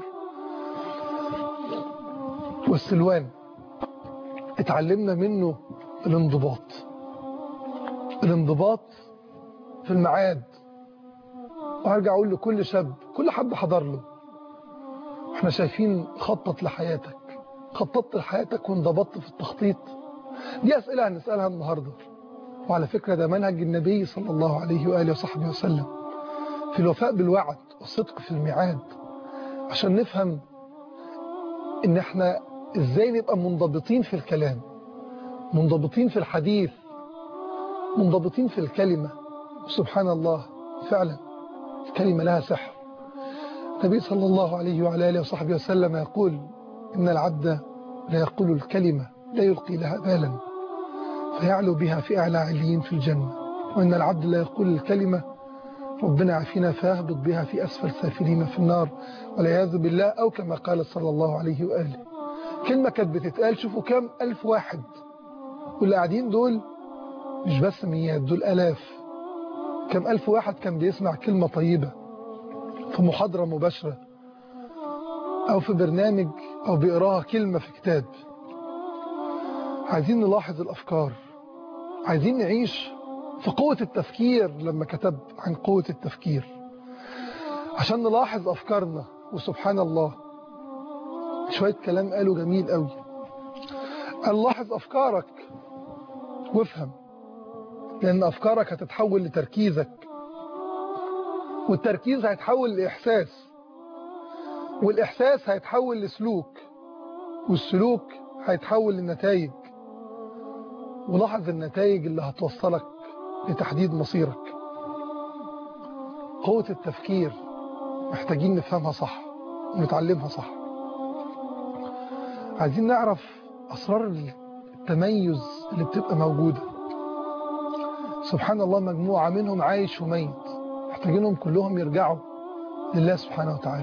والسلوان اتعلمنا منه الانضباط الانضباط في المعاد وهرجع أقول لكل شاب كل حد حضر له احنا شايفين خطط لحياتك خططت لحياتك وانضبطت في التخطيط دي أسئلة هنسألها النهاردة وعلى فكرة ده منهج النبي صلى الله عليه وآله وصحبه وسلم في الوفاء بالوعد والصدق في الميعاد عشان نفهم ان احنا ازاي نبقى منضبطين في الكلام منضبطين في الحديث منضبطين في الكلمة سبحان الله فعلا الكلمة لها سحر النبي صلى الله عليه وعلى آله وصحبه وسلم يقول إن العبد لا يقول الكلمة لا يلقي لها بالا فيعلو بها في أعلى عليين في الجنة وإن العبد لا يقول الكلمة ربنا عافينا فيهبط بها في أسفل سافلين في النار والعياذ بالله أو كما قال صلى الله عليه وآله كلمة كانت بتتقال شوفوا كام ألف واحد واللي قاعدين دول مش بس ميات دول ألاف كم ألف واحد كان بيسمع كلمة طيبة في محاضرة مباشرة أو في برنامج أو بيقراها كلمة في كتاب عايزين نلاحظ الأفكار عايزين نعيش في قوة التفكير لما كتب عن قوة التفكير عشان نلاحظ أفكارنا وسبحان الله شوية كلام قالوا جميل قوي قال لاحظ أفكارك وافهم لأن أفكارك هتتحول لتركيزك والتركيز هيتحول لإحساس والإحساس هيتحول لسلوك والسلوك هيتحول لنتائج ولاحظ النتائج اللي هتوصلك لتحديد مصيرك قوة التفكير محتاجين نفهمها صح ونتعلمها صح عايزين نعرف أسرار التميز اللي بتبقى موجودة سبحان الله مجموعة منهم عايش وميت محتاجينهم كلهم يرجعوا لله سبحانه وتعالى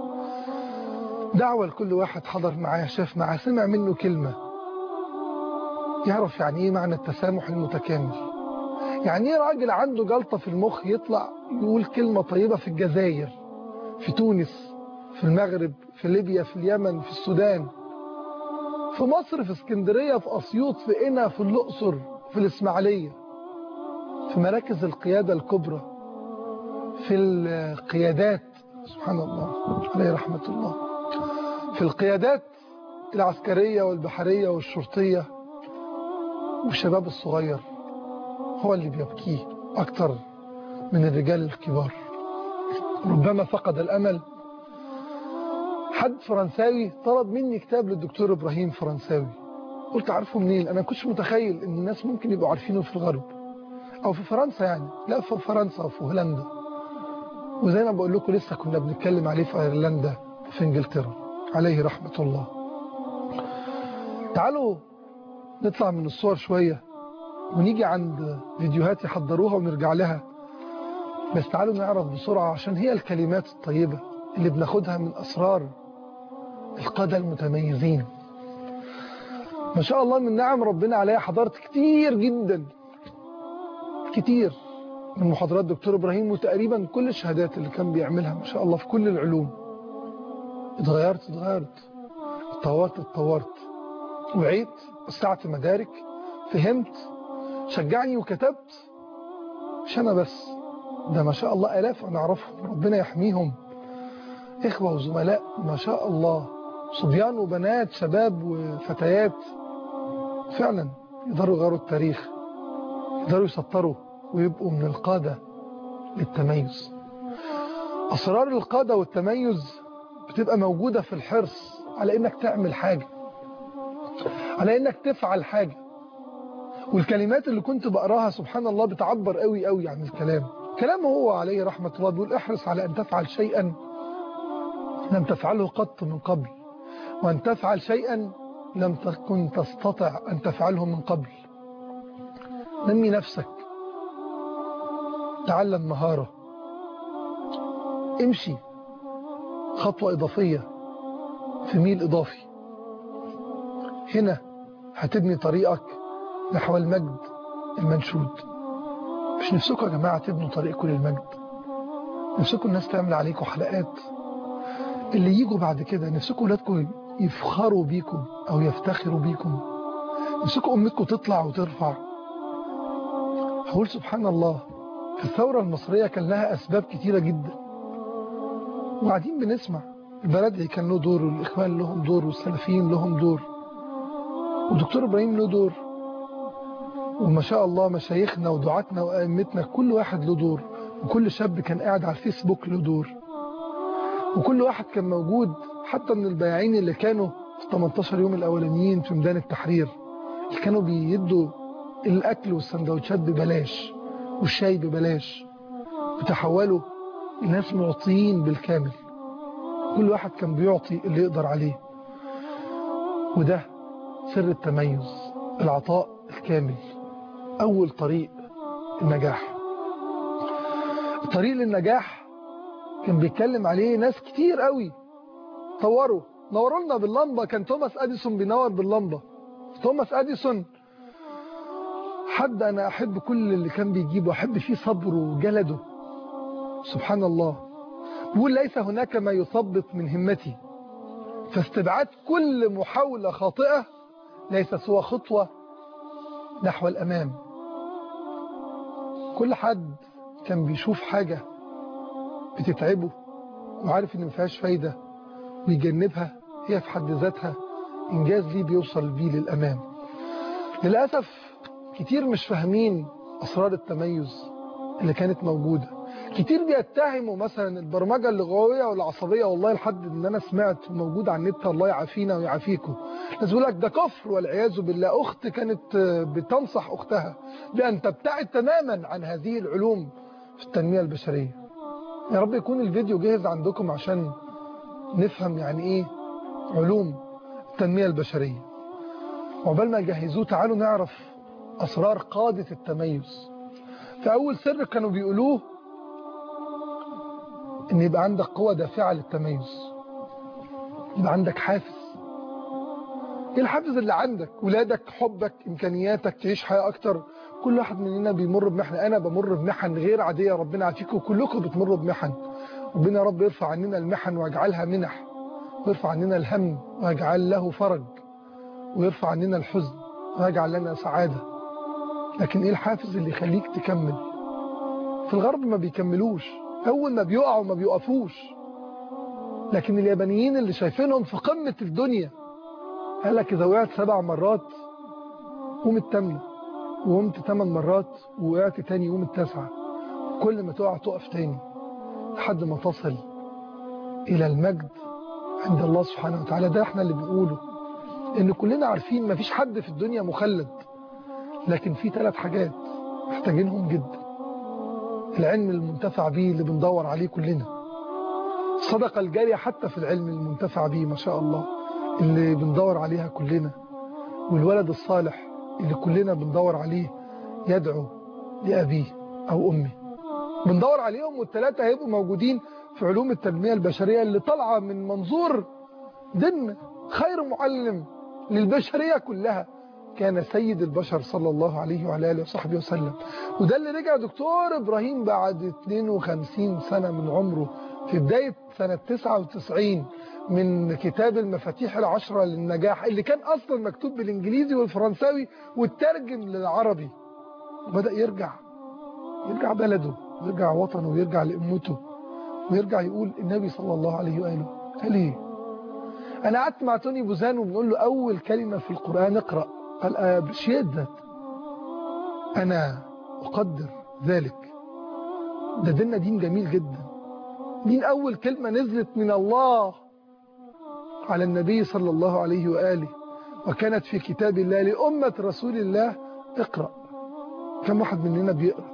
دعوة لكل واحد حضر معاه شاف معاه سمع منه كلمة يعرف يعني ايه معنى التسامح المتكامل يعني ايه راجل عنده جلطة في المخ يطلع يقول كلمة طيبة في الجزائر في تونس في المغرب في ليبيا في اليمن في السودان في مصر في اسكندرية في أسيوط في قنا في الأقصر في الإسماعيلية في مراكز القيادة الكبرى في القيادات سبحان الله عليه رحمة الله في القيادات العسكرية والبحرية والشرطية والشباب الصغير هو اللي بيبكيه أكتر من الرجال الكبار ربما فقد الأمل حد فرنساوي طلب مني كتاب للدكتور إبراهيم فرنساوي قلت عارفه منين انا كنتش متخيل ان الناس ممكن يبقوا عارفينه في الغرب او في فرنسا يعني لا في فرنسا وفي هولندا وزي ما بقول لكم لسه كنا بنتكلم عليه في ايرلندا وفي انجلترا عليه رحمة الله تعالوا نطلع من الصور شوية ونيجي عند فيديوهات يحضروها ونرجع لها بس تعالوا نعرف بسرعة عشان هي الكلمات الطيبة اللي بناخدها من أسرار القادة المتميزين ما شاء الله من نعم ربنا عليها حضرت كتير جدا كتير من محاضرات دكتور إبراهيم وتقريبا كل الشهادات اللي كان بيعملها ما شاء الله في كل العلوم اتغيرت اتغيرت اتطورت اتطورت وعيت وسعت مدارك فهمت شجعني وكتبت مش أنا بس ده ما شاء الله آلاف أنا أعرفهم ربنا يحميهم إخوة وزملاء ما شاء الله صبيان وبنات شباب وفتيات فعلا يقدروا يغيروا التاريخ يقدروا يسطروا ويبقوا من القادة للتميز أسرار القادة والتميز بتبقى موجودة في الحرص على إنك تعمل حاجة على إنك تفعل حاجة والكلمات اللي كنت بقراها سبحان الله بتعبر قوي قوي عن الكلام كلامه هو عليه رحمة الله بيقول احرص على أن تفعل شيئا لم تفعله قط من قبل وأن تفعل شيئا لم تكن تستطع أن تفعله من قبل نمي نفسك تعلم مهارة امشي خطوة إضافية في ميل إضافي هنا هتبني طريقك نحو المجد المنشود مش نفسكم يا جماعة تبنوا طريقكم للمجد نفسكم الناس تعمل عليكم حلقات اللي يجوا بعد كده نفسكم ولادكم يفخروا بيكم أو يفتخروا بيكم نفسكم أمتكم تطلع وترفع هقول سبحان الله في الثورة المصرية كان لها أسباب كتيرة جدا وقاعدين بنسمع البلدعي كان له دور والإخوان لهم دور والسلفيين لهم دور والدكتور إبراهيم له دور وما شاء الله مشايخنا ودعاتنا وأئمتنا كل واحد له دور وكل شاب كان قاعد على الفيسبوك له دور وكل واحد كان موجود حتى من البياعين اللي كانوا في 18 يوم الأولانيين في ميدان التحرير اللي كانوا بيدوا الأكل والسندوتشات ببلاش والشاي ببلاش وتحولوا لناس معطيين بالكامل كل واحد كان بيعطي اللي يقدر عليه وده سر التميز العطاء الكامل أول طريق النجاح الطريق للنجاح كان بيتكلم عليه ناس كتير قوي طوروا نوروا لنا باللمبة كان توماس أديسون بينور باللمبة توماس أديسون حد أنا أحب كل اللي كان بيجيبه أحب فيه صبره وجلده سبحان الله بيقول ليس هناك ما يثبط من همتي فاستبعاد كل محاولة خاطئة ليس سوى خطوة نحو الأمام كل حد كان بيشوف حاجة بتتعبه وعارف ان مفيهاش فايدة ويجنبها هي في حد ذاتها إنجاز ليه بيوصل بيه للأمام للأسف كتير مش فاهمين أسرار التميز اللي كانت موجودة كتير بيتهموا مثلا البرمجة اللغوية والعصبية والله لحد ان انا سمعت موجود على النت الله يعافينا ويعافيكم ناس بيقول لك ده كفر والعياذ بالله اخت كانت بتنصح اختها بان تبتعد تماما عن هذه العلوم في التنمية البشرية يا رب يكون الفيديو جاهز عندكم عشان نفهم يعني ايه علوم التنمية البشرية وعقبال ما يجهزوه تعالوا نعرف اسرار قادة التميز فاول سر كانوا بيقولوه ان يبقى عندك قوة دافعة للتميز يبقى عندك حافز ايه الحافز اللي عندك ولادك حبك امكانياتك تعيش حياة اكتر كل واحد مننا بيمر بمحن انا بمر بمحن غير عادية ربنا يعافيكم كلكم بتمروا بمحن ربنا يا رب يرفع عننا المحن ويجعلها منح ويرفع عننا الهم ويجعل له فرج ويرفع عننا الحزن ويجعل لنا سعادة لكن ايه الحافز اللي يخليك تكمل في الغرب ما بيكملوش أول ما بيقعوا ما بيقفوش لكن اليابانيين اللي شايفينهم في قمة الدنيا قال لك إذا وقعت سبع مرات قوم التامنة وقمت ثمان مرات ووقعت تاني قوم التاسعة كل ما تقع تقف تاني لحد ما تصل إلى المجد عند الله سبحانه وتعالى ده احنا اللي بنقوله ان كلنا عارفين مفيش حد في الدنيا مخلد لكن في ثلاث حاجات محتاجينهم جدا العلم المنتفع به اللي بندور عليه كلنا الصدقة الجارية حتى في العلم المنتفع به ما شاء الله اللي بندور عليها كلنا والولد الصالح اللي كلنا بندور عليه يدعو لأبيه أو أمه بندور عليهم والثلاثة هيبقوا موجودين في علوم التنمية البشرية اللي طالعة من منظور دين خير معلم للبشرية كلها كان سيد البشر صلى الله عليه وعلى آله وصحبه وسلم وده اللي رجع دكتور إبراهيم بعد 52 سنة من عمره في بداية سنة 99 من كتاب المفاتيح العشرة للنجاح اللي كان أصلا مكتوب بالإنجليزي والفرنساوي والترجم للعربي وبدأ يرجع يرجع بلده يرجع وطنه ويرجع لأمته ويرجع يقول النبي صلى الله عليه وآله قال ايه أنا قعدت مع توني بوزان وبنقول له أول كلمة في القرآن اقرأ قال بشدة أنا أقدر ذلك ده ديننا دين جميل جدا دين أول كلمة نزلت من الله على النبي صلى الله عليه وآله وكانت في كتاب الله لأمة رسول الله اقرأ كم واحد مننا بيقرأ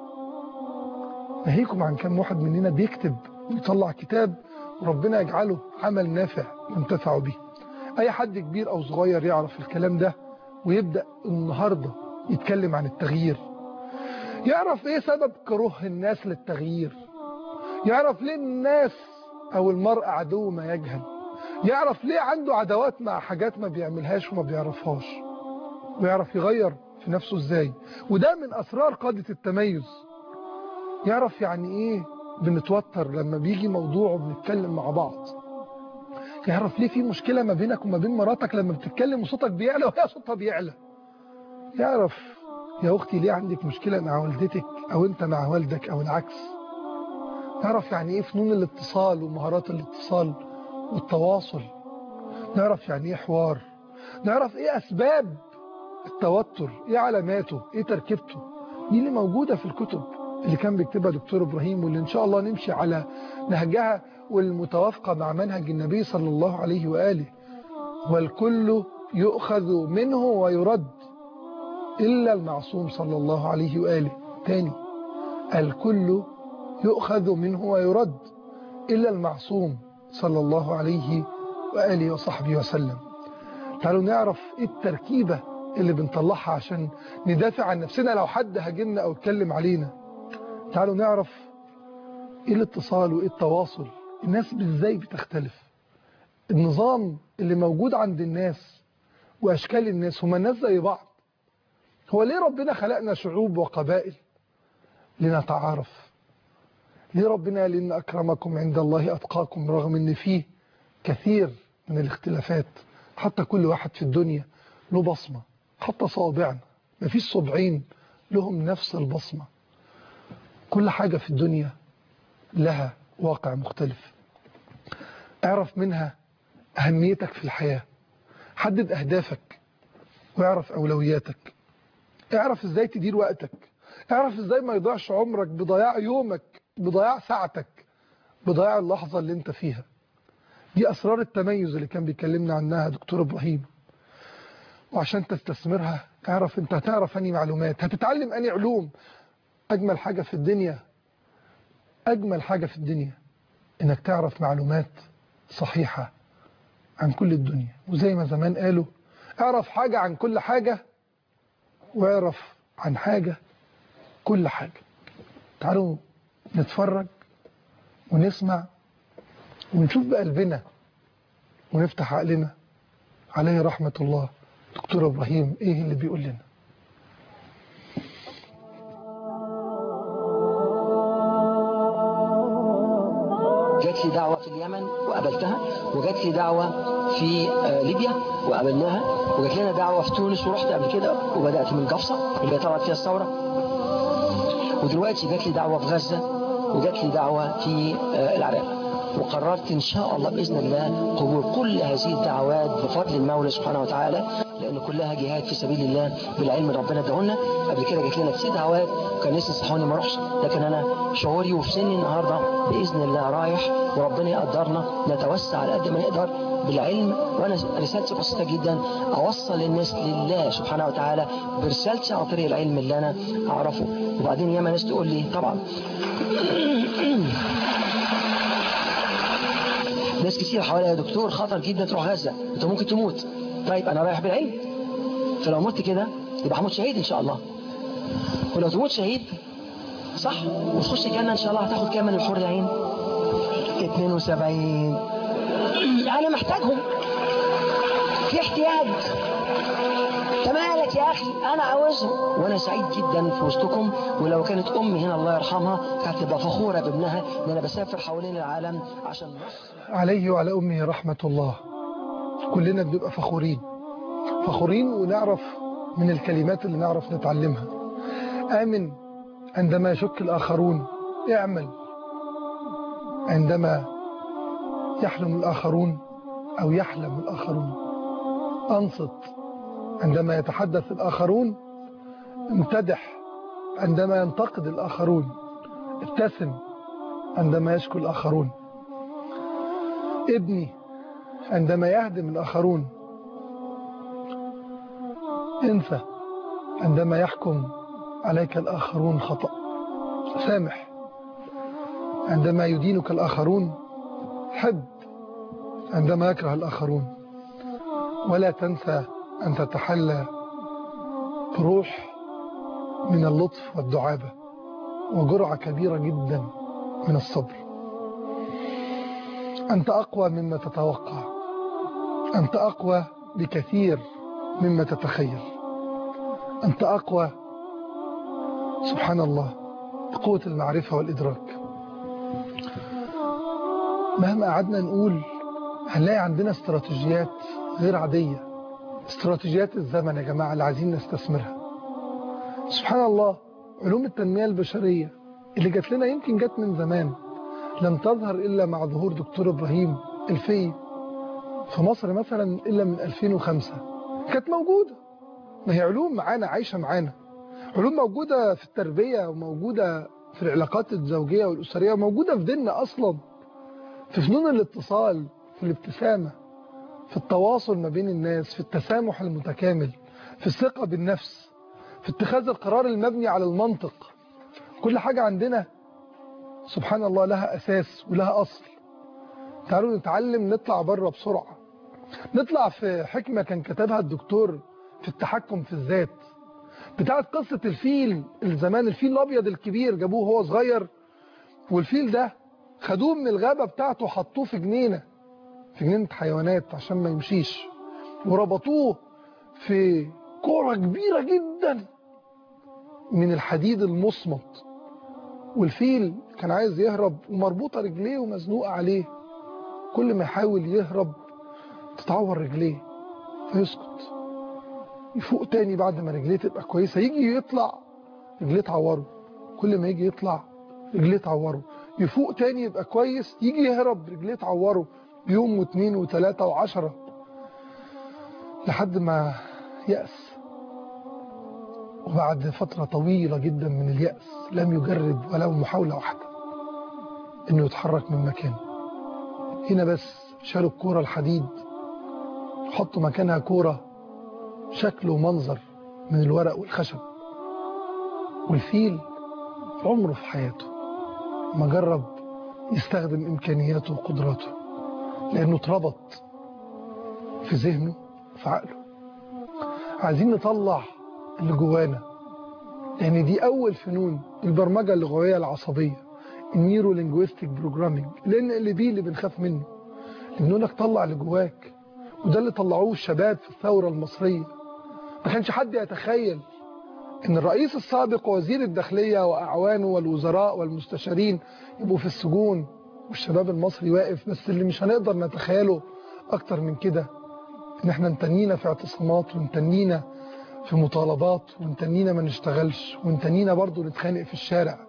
نهيكم عن كم واحد مننا بيكتب ويطلع كتاب وربنا يجعله عمل نافع ينتفع به أي حد كبير أو صغير يعرف الكلام ده ويبدأ النهاردة يتكلم عن التغيير يعرف ايه سبب كره الناس للتغيير يعرف ليه الناس او المرء عدو ما يجهل يعرف ليه عنده عداوات مع حاجات ما بيعملهاش وما بيعرفهاش ويعرف يغير في نفسه ازاي وده من اسرار قادة التميز يعرف يعني ايه بنتوتر لما بيجي موضوع وبنتكلم مع بعض يعرف ليه في مشكلة ما بينك وما بين مراتك لما بتتكلم وصوتك بيعلى وهي صوتها بيعلى يعرف يا أختي ليه عندك مشكلة مع والدتك أو أنت مع والدك أو العكس نعرف يعني إيه فنون الاتصال ومهارات الاتصال والتواصل نعرف يعني إيه حوار نعرف إيه أسباب التوتر إيه علاماته إيه تركيبته دي اللي موجودة في الكتب اللي كان بيكتبها دكتور إبراهيم واللي إن شاء الله نمشي على نهجها والمتوافقة مع منهج النبي صلى الله عليه وآله والكل يؤخذ منه ويرد إلا المعصوم صلى الله عليه وآله تاني الكل يؤخذ منه ويرد إلا المعصوم صلى الله عليه وآله وصحبه وسلم تعالوا نعرف إيه التركيبة اللي بنطلعها عشان ندافع عن نفسنا لو حد هاجمنا أو اتكلم علينا تعالوا نعرف إيه الاتصال وإيه التواصل الناس ازاي بتختلف النظام اللي موجود عند الناس وأشكال الناس هما الناس زي بعض هو ليه ربنا خلقنا شعوب وقبائل لنتعارف ليه ربنا قال إن أكرمكم عند الله أتقاكم رغم أن فيه كثير من الاختلافات حتى كل واحد في الدنيا له بصمة حتى صوابعنا مفيش صبعين لهم نفس البصمة كل حاجة في الدنيا لها واقع مختلف اعرف منها أهميتك في الحياة حدد أهدافك واعرف أولوياتك اعرف ازاي تدير وقتك اعرف ازاي ما يضيعش عمرك بضياع يومك بضياع ساعتك بضياع اللحظة اللي انت فيها دي أسرار التميز اللي كان بيكلمنا عنها دكتور إبراهيم وعشان تستثمرها اعرف انت هتعرف اني معلومات هتتعلم اني علوم أجمل حاجة في الدنيا أجمل حاجة في الدنيا إنك تعرف معلومات صحيحة عن كل الدنيا وزي ما زمان قالوا اعرف حاجة عن كل حاجة واعرف عن حاجة كل حاجة تعالوا نتفرج ونسمع ونشوف بقلبنا ونفتح عقلنا عليه رحمة الله دكتور إبراهيم إيه اللي بيقول لنا جات لي دعوة في اليمن وقابلتها وجات لي دعوة في ليبيا وقابلناها وجات لنا دعوة في تونس ورحت قبل كده وبدأت من جفصة اللي طلعت فيها الثورة ودلوقتي جات لي دعوة في غزة وجات لي دعوة في العراق وقررت إن شاء الله بإذن الله قبول كل هذه الدعوات بفضل المولى سبحانه وتعالى لأن كلها جهاد في سبيل الله بالعلم اللي ربنا اداهولنا قبل كده جات لنا كتير دعوات وكان ناس ينصحوني ما اروحش لكن أنا شعوري وفي سني النهاردة بإذن الله رايح وربنا يقدرنا نتوسع على قد ما نقدر بالعلم وانا رسالتي بسيطه جدا اوصل الناس لله سبحانه وتعالى برسالتي عن طريق العلم اللي انا اعرفه وبعدين ياما ناس تقول لي طبعا ناس كتير حواليا يا دكتور خطر جدا تروح غزه انت ممكن تموت طيب انا رايح بالعلم فلو مت كده يبقى هموت شهيد ان شاء الله ولو تموت شهيد صح وتخش الجنه ان شاء الله هتاخد كام من الحور العين 72 انا محتاجهم في احتياج مالك يا اخي انا عاوزهم وانا سعيد جدا في وسطكم ولو كانت امي هنا الله يرحمها كانت تبقى فخوره بابنها ان انا بسافر حوالين العالم عشان مصر عليه وعلى أمه رحمة الله كلنا بنبقى فخورين فخورين ونعرف من الكلمات اللي نعرف نتعلمها آمن عندما يشك الآخرون اعمل عندما يحلم الآخرون أو يحلم الآخرون أنصت عندما يتحدث الآخرون امتدح عندما ينتقد الآخرون ابتسم عندما يشكو الآخرون ابني عندما يهدم الآخرون انسى عندما يحكم عليك الآخرون خطأ سامح عندما يدينك الآخرون حب عندما يكره الآخرون ولا تنسى أن تتحلى بروح من اللطف والدعابة وجرعة كبيرة جدا من الصبر أنت أقوى مما تتوقع أنت أقوى بكثير مما تتخيل أنت أقوى سبحان الله بقوة المعرفة والإدراك مهما قعدنا نقول هنلاقي عندنا استراتيجيات غير عادية استراتيجيات الزمن يا جماعة اللي عايزين نستثمرها سبحان الله علوم التنمية البشرية اللي جات لنا يمكن جات من زمان لم تظهر إلا مع ظهور دكتور إبراهيم الفي في مصر مثلا إلا من 2005 كانت موجودة ما هي علوم معانا عايشة معانا علوم موجودة في التربية وموجودة في العلاقات الزوجية والأسرية وموجودة في ديننا أصلا في فنون الاتصال في الابتسامة في التواصل ما بين الناس في التسامح المتكامل في الثقة بالنفس في اتخاذ القرار المبني على المنطق كل حاجة عندنا سبحان الله لها أساس ولها أصل تعالوا نتعلم نطلع بره بسرعة نطلع في حكمة كان كتبها الدكتور في التحكم في الذات بتاعت قصة الفيل الزمان الفيل الأبيض الكبير جابوه هو صغير والفيل ده خدوه من الغابة بتاعته وحطوه في جنينة في جنينة حيوانات عشان ما يمشيش وربطوه في كرة كبيرة جدا من الحديد المصمت والفيل كان عايز يهرب ومربوطة رجليه ومزنوقة عليه كل ما يحاول يهرب تتعور رجليه فيسكت يفوق تاني بعد ما رجليه تبقى كويسة يجي يطلع رجليه تعوره كل ما يجي يطلع رجليه تعوره يفوق تاني يبقى كويس يجي يهرب رجليه تعوره يوم واثنين وثلاثة وعشرة لحد ما يأس وبعد فترة طويلة جدا من اليأس لم يجرب ولو محاولة واحدة انه يتحرك من مكانه هنا بس شالوا الكورة الحديد حطوا مكانها كورة شكل ومنظر من الورق والخشب والفيل عمره في حياته ما جرب يستخدم إمكانياته وقدراته لأنه اتربط في ذهنه في عقله عايزين نطلع اللي جوانا لأن دي أول فنون البرمجة اللغوية العصبية النيرو لينجويستيك بروجرامينج لأن اللي بيه اللي بنخاف منه بنقول لك طلع اللي جواك وده اللي طلعوه الشباب في الثورة المصرية ما كانش حد يتخيل ان الرئيس السابق ووزير الداخلية وأعوانه والوزراء والمستشارين يبقوا في السجون والشباب المصري واقف بس اللي مش هنقدر نتخيله أكتر من كده ان احنا انتنينا في اعتصامات وانتنينا في مطالبات وانتنينا ما نشتغلش وانتنينا برضو نتخانق في الشارع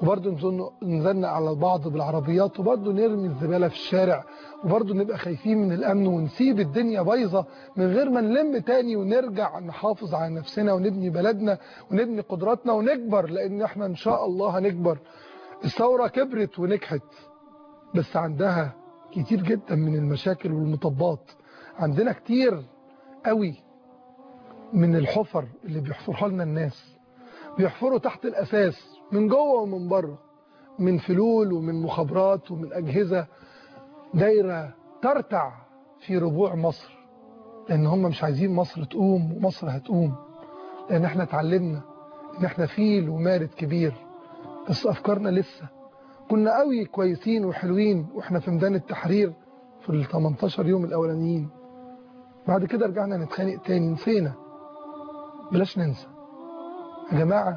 وبرضه نزلنا على بعض بالعربيات وبرضه نرمي الزبالة في الشارع وبرضه نبقى خايفين من الأمن ونسيب الدنيا بايظة من غير ما نلم تاني ونرجع نحافظ على نفسنا ونبني بلدنا ونبني قدراتنا ونكبر لأن احنا إن شاء الله هنكبر الثورة كبرت ونجحت بس عندها كتير جدا من المشاكل والمطبات عندنا كتير قوي من الحفر اللي بيحفرها لنا الناس بيحفروا تحت الأساس من جوه ومن بره من فلول ومن مخابرات ومن أجهزة دايرة ترتع في ربوع مصر لأن هم مش عايزين مصر تقوم ومصر هتقوم لأن احنا اتعلمنا ان احنا فيل ومارد كبير بس أفكارنا لسه كنا قوي كويسين وحلوين واحنا في ميدان التحرير في ال 18 يوم الأولانيين بعد كده رجعنا نتخانق تاني نسينا بلاش ننسى يا جماعة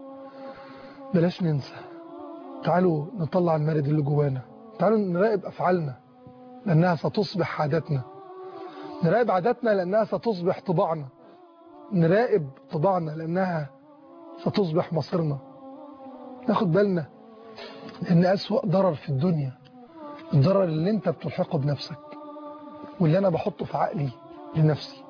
بلاش ننسى تعالوا نطلع المارد اللي جوانا تعالوا نراقب أفعالنا لأنها ستصبح عاداتنا نراقب عاداتنا لأنها ستصبح طباعنا نراقب طباعنا لأنها ستصبح مصيرنا ناخد بالنا لأن أسوأ ضرر في الدنيا الضرر اللي انت بتلحقه بنفسك واللي أنا بحطه في عقلي لنفسي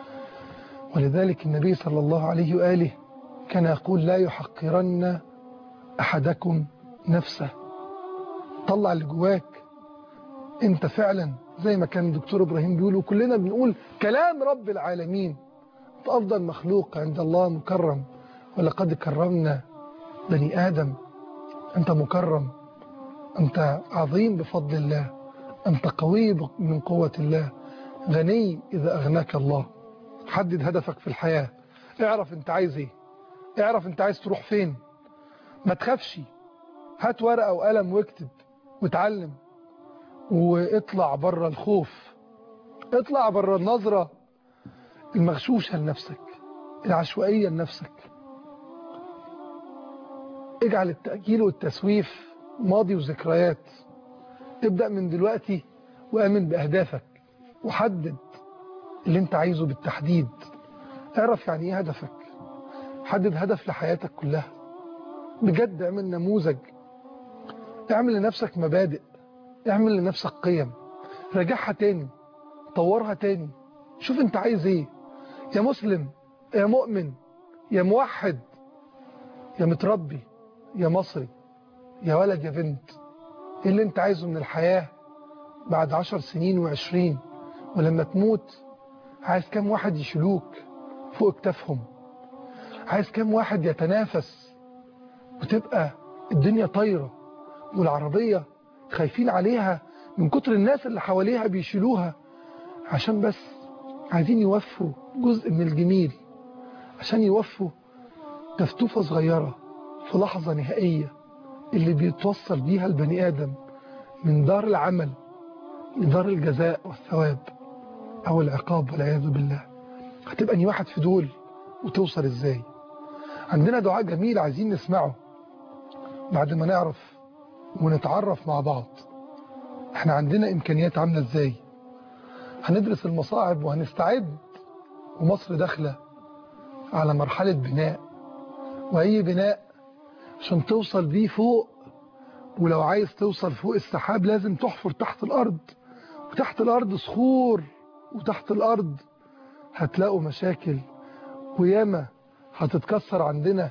ولذلك النبي صلى الله عليه وآله كان يقول لا يحقرن أحدكم نفسه طلع اللي جواك انت فعلا زي ما كان الدكتور إبراهيم بيقول وكلنا بنقول كلام رب العالمين انت أفضل مخلوق عند الله مكرم ولقد كرمنا بني آدم أنت مكرم أنت عظيم بفضل الله أنت قوي من قوة الله غني إذا أغناك الله حدد هدفك في الحياة اعرف انت عايز ايه اعرف انت عايز تروح فين ما تخافش هات ورقة وقلم واكتب وتعلم واطلع بره الخوف اطلع بره النظرة المغشوشة لنفسك العشوائية لنفسك اجعل التأجيل والتسويف ماضي وذكريات ابدأ من دلوقتي وامن بأهدافك وحدد اللي انت عايزه بالتحديد اعرف يعني ايه هدفك حدد هدف لحياتك كلها بجد اعمل نموذج اعمل لنفسك مبادئ اعمل لنفسك قيم راجعها تاني طورها تاني شوف انت عايز ايه يا مسلم يا مؤمن يا موحد يا متربي يا مصري يا ولد يا بنت ايه اللي انت عايزه من الحياة بعد عشر سنين وعشرين ولما تموت عايز كام واحد يشيلوك فوق اكتافهم عايز كام واحد يتنافس وتبقى الدنيا طايرة والعربية خايفين عليها من كتر الناس اللي حواليها بيشيلوها عشان بس عايزين يوفوا جزء من الجميل عشان يوفوا تفتوفة صغيرة في لحظة نهائية اللي بيتوصل بيها البني آدم من دار العمل لدار الجزاء والثواب أو العقاب والعياذ بالله هتبقى أني واحد في دول وتوصل إزاي عندنا دعاء جميل عايزين نسمعه بعد ما نعرف ونتعرف مع بعض احنا عندنا إمكانيات عاملة إزاي هندرس المصاعب وهنستعد ومصر داخلة على مرحلة بناء وأي بناء عشان توصل بيه فوق ولو عايز توصل فوق السحاب لازم تحفر تحت الأرض وتحت الأرض صخور وتحت الأرض هتلاقوا مشاكل وياما هتتكسر عندنا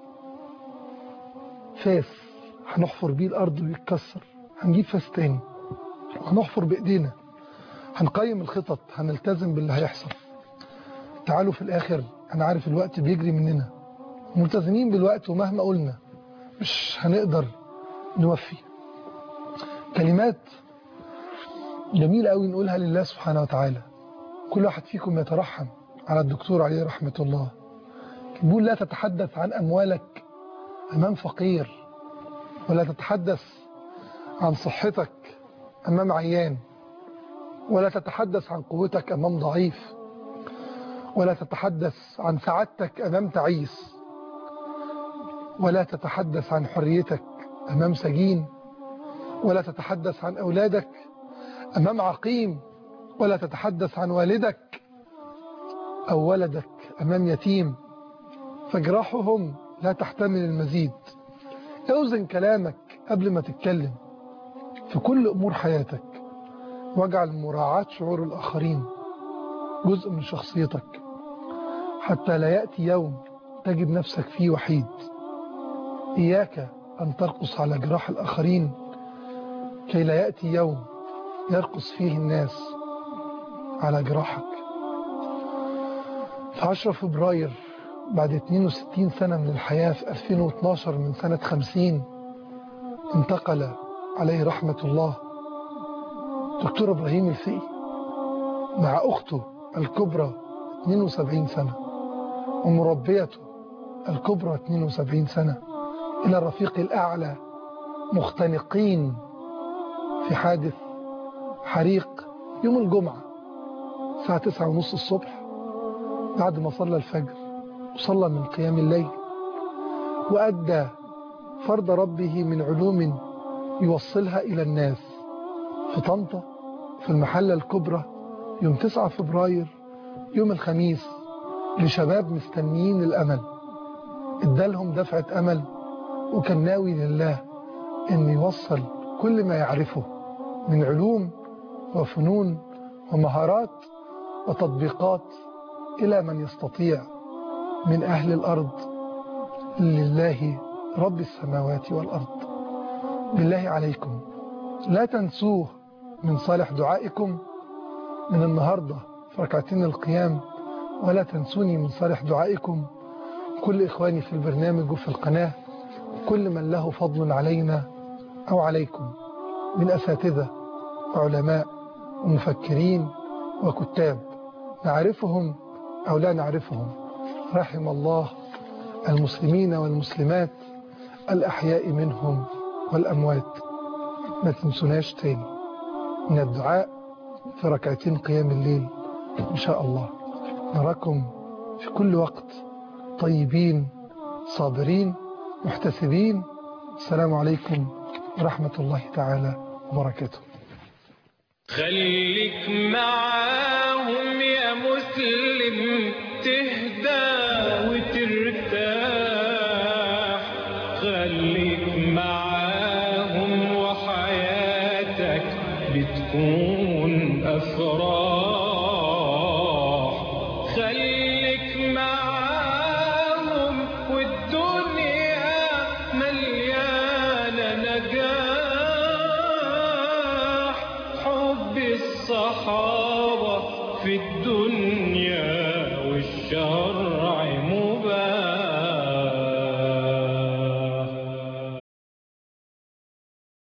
فاس هنحفر بيه الأرض ويتكسر هنجيب فاس تاني هنحفر بإيدينا هنقيم الخطط هنلتزم باللي هيحصل تعالوا في الآخر أنا عارف الوقت بيجري مننا ملتزمين بالوقت ومهما قلنا مش هنقدر نوفي كلمات جميلة قوي نقولها لله سبحانه وتعالى كل واحد فيكم يترحم على الدكتور عليه رحمة الله بيقول لا تتحدث عن أموالك أمام فقير ولا تتحدث عن صحتك أمام عيان ولا تتحدث عن قوتك أمام ضعيف ولا تتحدث عن سعادتك أمام تعيس ولا تتحدث عن حريتك أمام سجين ولا تتحدث عن أولادك أمام عقيم ولا تتحدث عن والدك أو ولدك أمام يتيم فجراحهم لا تحتمل المزيد اوزن كلامك قبل ما تتكلم في كل أمور حياتك واجعل مراعاة شعور الآخرين جزء من شخصيتك حتى لا يأتي يوم تجد نفسك فيه وحيد إياك أن ترقص على جراح الآخرين كي لا يأتي يوم يرقص فيه الناس على جراحك في 10 فبراير بعد 62 سنة من الحياة في 2012 من سنة 50 انتقل عليه رحمة الله دكتور إبراهيم الفقي مع أخته الكبرى 72 سنة ومربيته الكبرى 72 سنة إلى الرفيق الأعلى مختنقين في حادث حريق يوم الجمعة الساعة تسعة ونص الصبح بعد ما صلى الفجر وصلى من قيام الليل وأدى فرض ربه من علوم يوصلها إلى الناس في طنطا في المحلة الكبرى يوم 9 فبراير يوم الخميس لشباب مستنيين الأمل ادالهم دفعة أمل وكان ناوي لله أن يوصل كل ما يعرفه من علوم وفنون ومهارات وتطبيقات إلى من يستطيع من أهل الأرض لله رب السماوات والأرض بالله عليكم لا تنسوه من صالح دعائكم من النهاردة في ركعتين القيام ولا تنسوني من صالح دعائكم كل إخواني في البرنامج وفي القناة كل من له فضل علينا أو عليكم من أساتذة وعلماء ومفكرين وكتاب نعرفهم أو لا نعرفهم رحم الله المسلمين والمسلمات الأحياء منهم والأموات ما تنسوناش تاني من الدعاء في ركعتين قيام الليل إن شاء الله نراكم في كل وقت طيبين صابرين محتسبين السلام عليكم ورحمة الله تعالى وبركاته خليك معاهم يا مسلم تهدى وترتاح خليك معاهم وحياتك بتكون أفراح خليك معاهم والدنيا مليانة نجاح حب الصحابة في الدنيا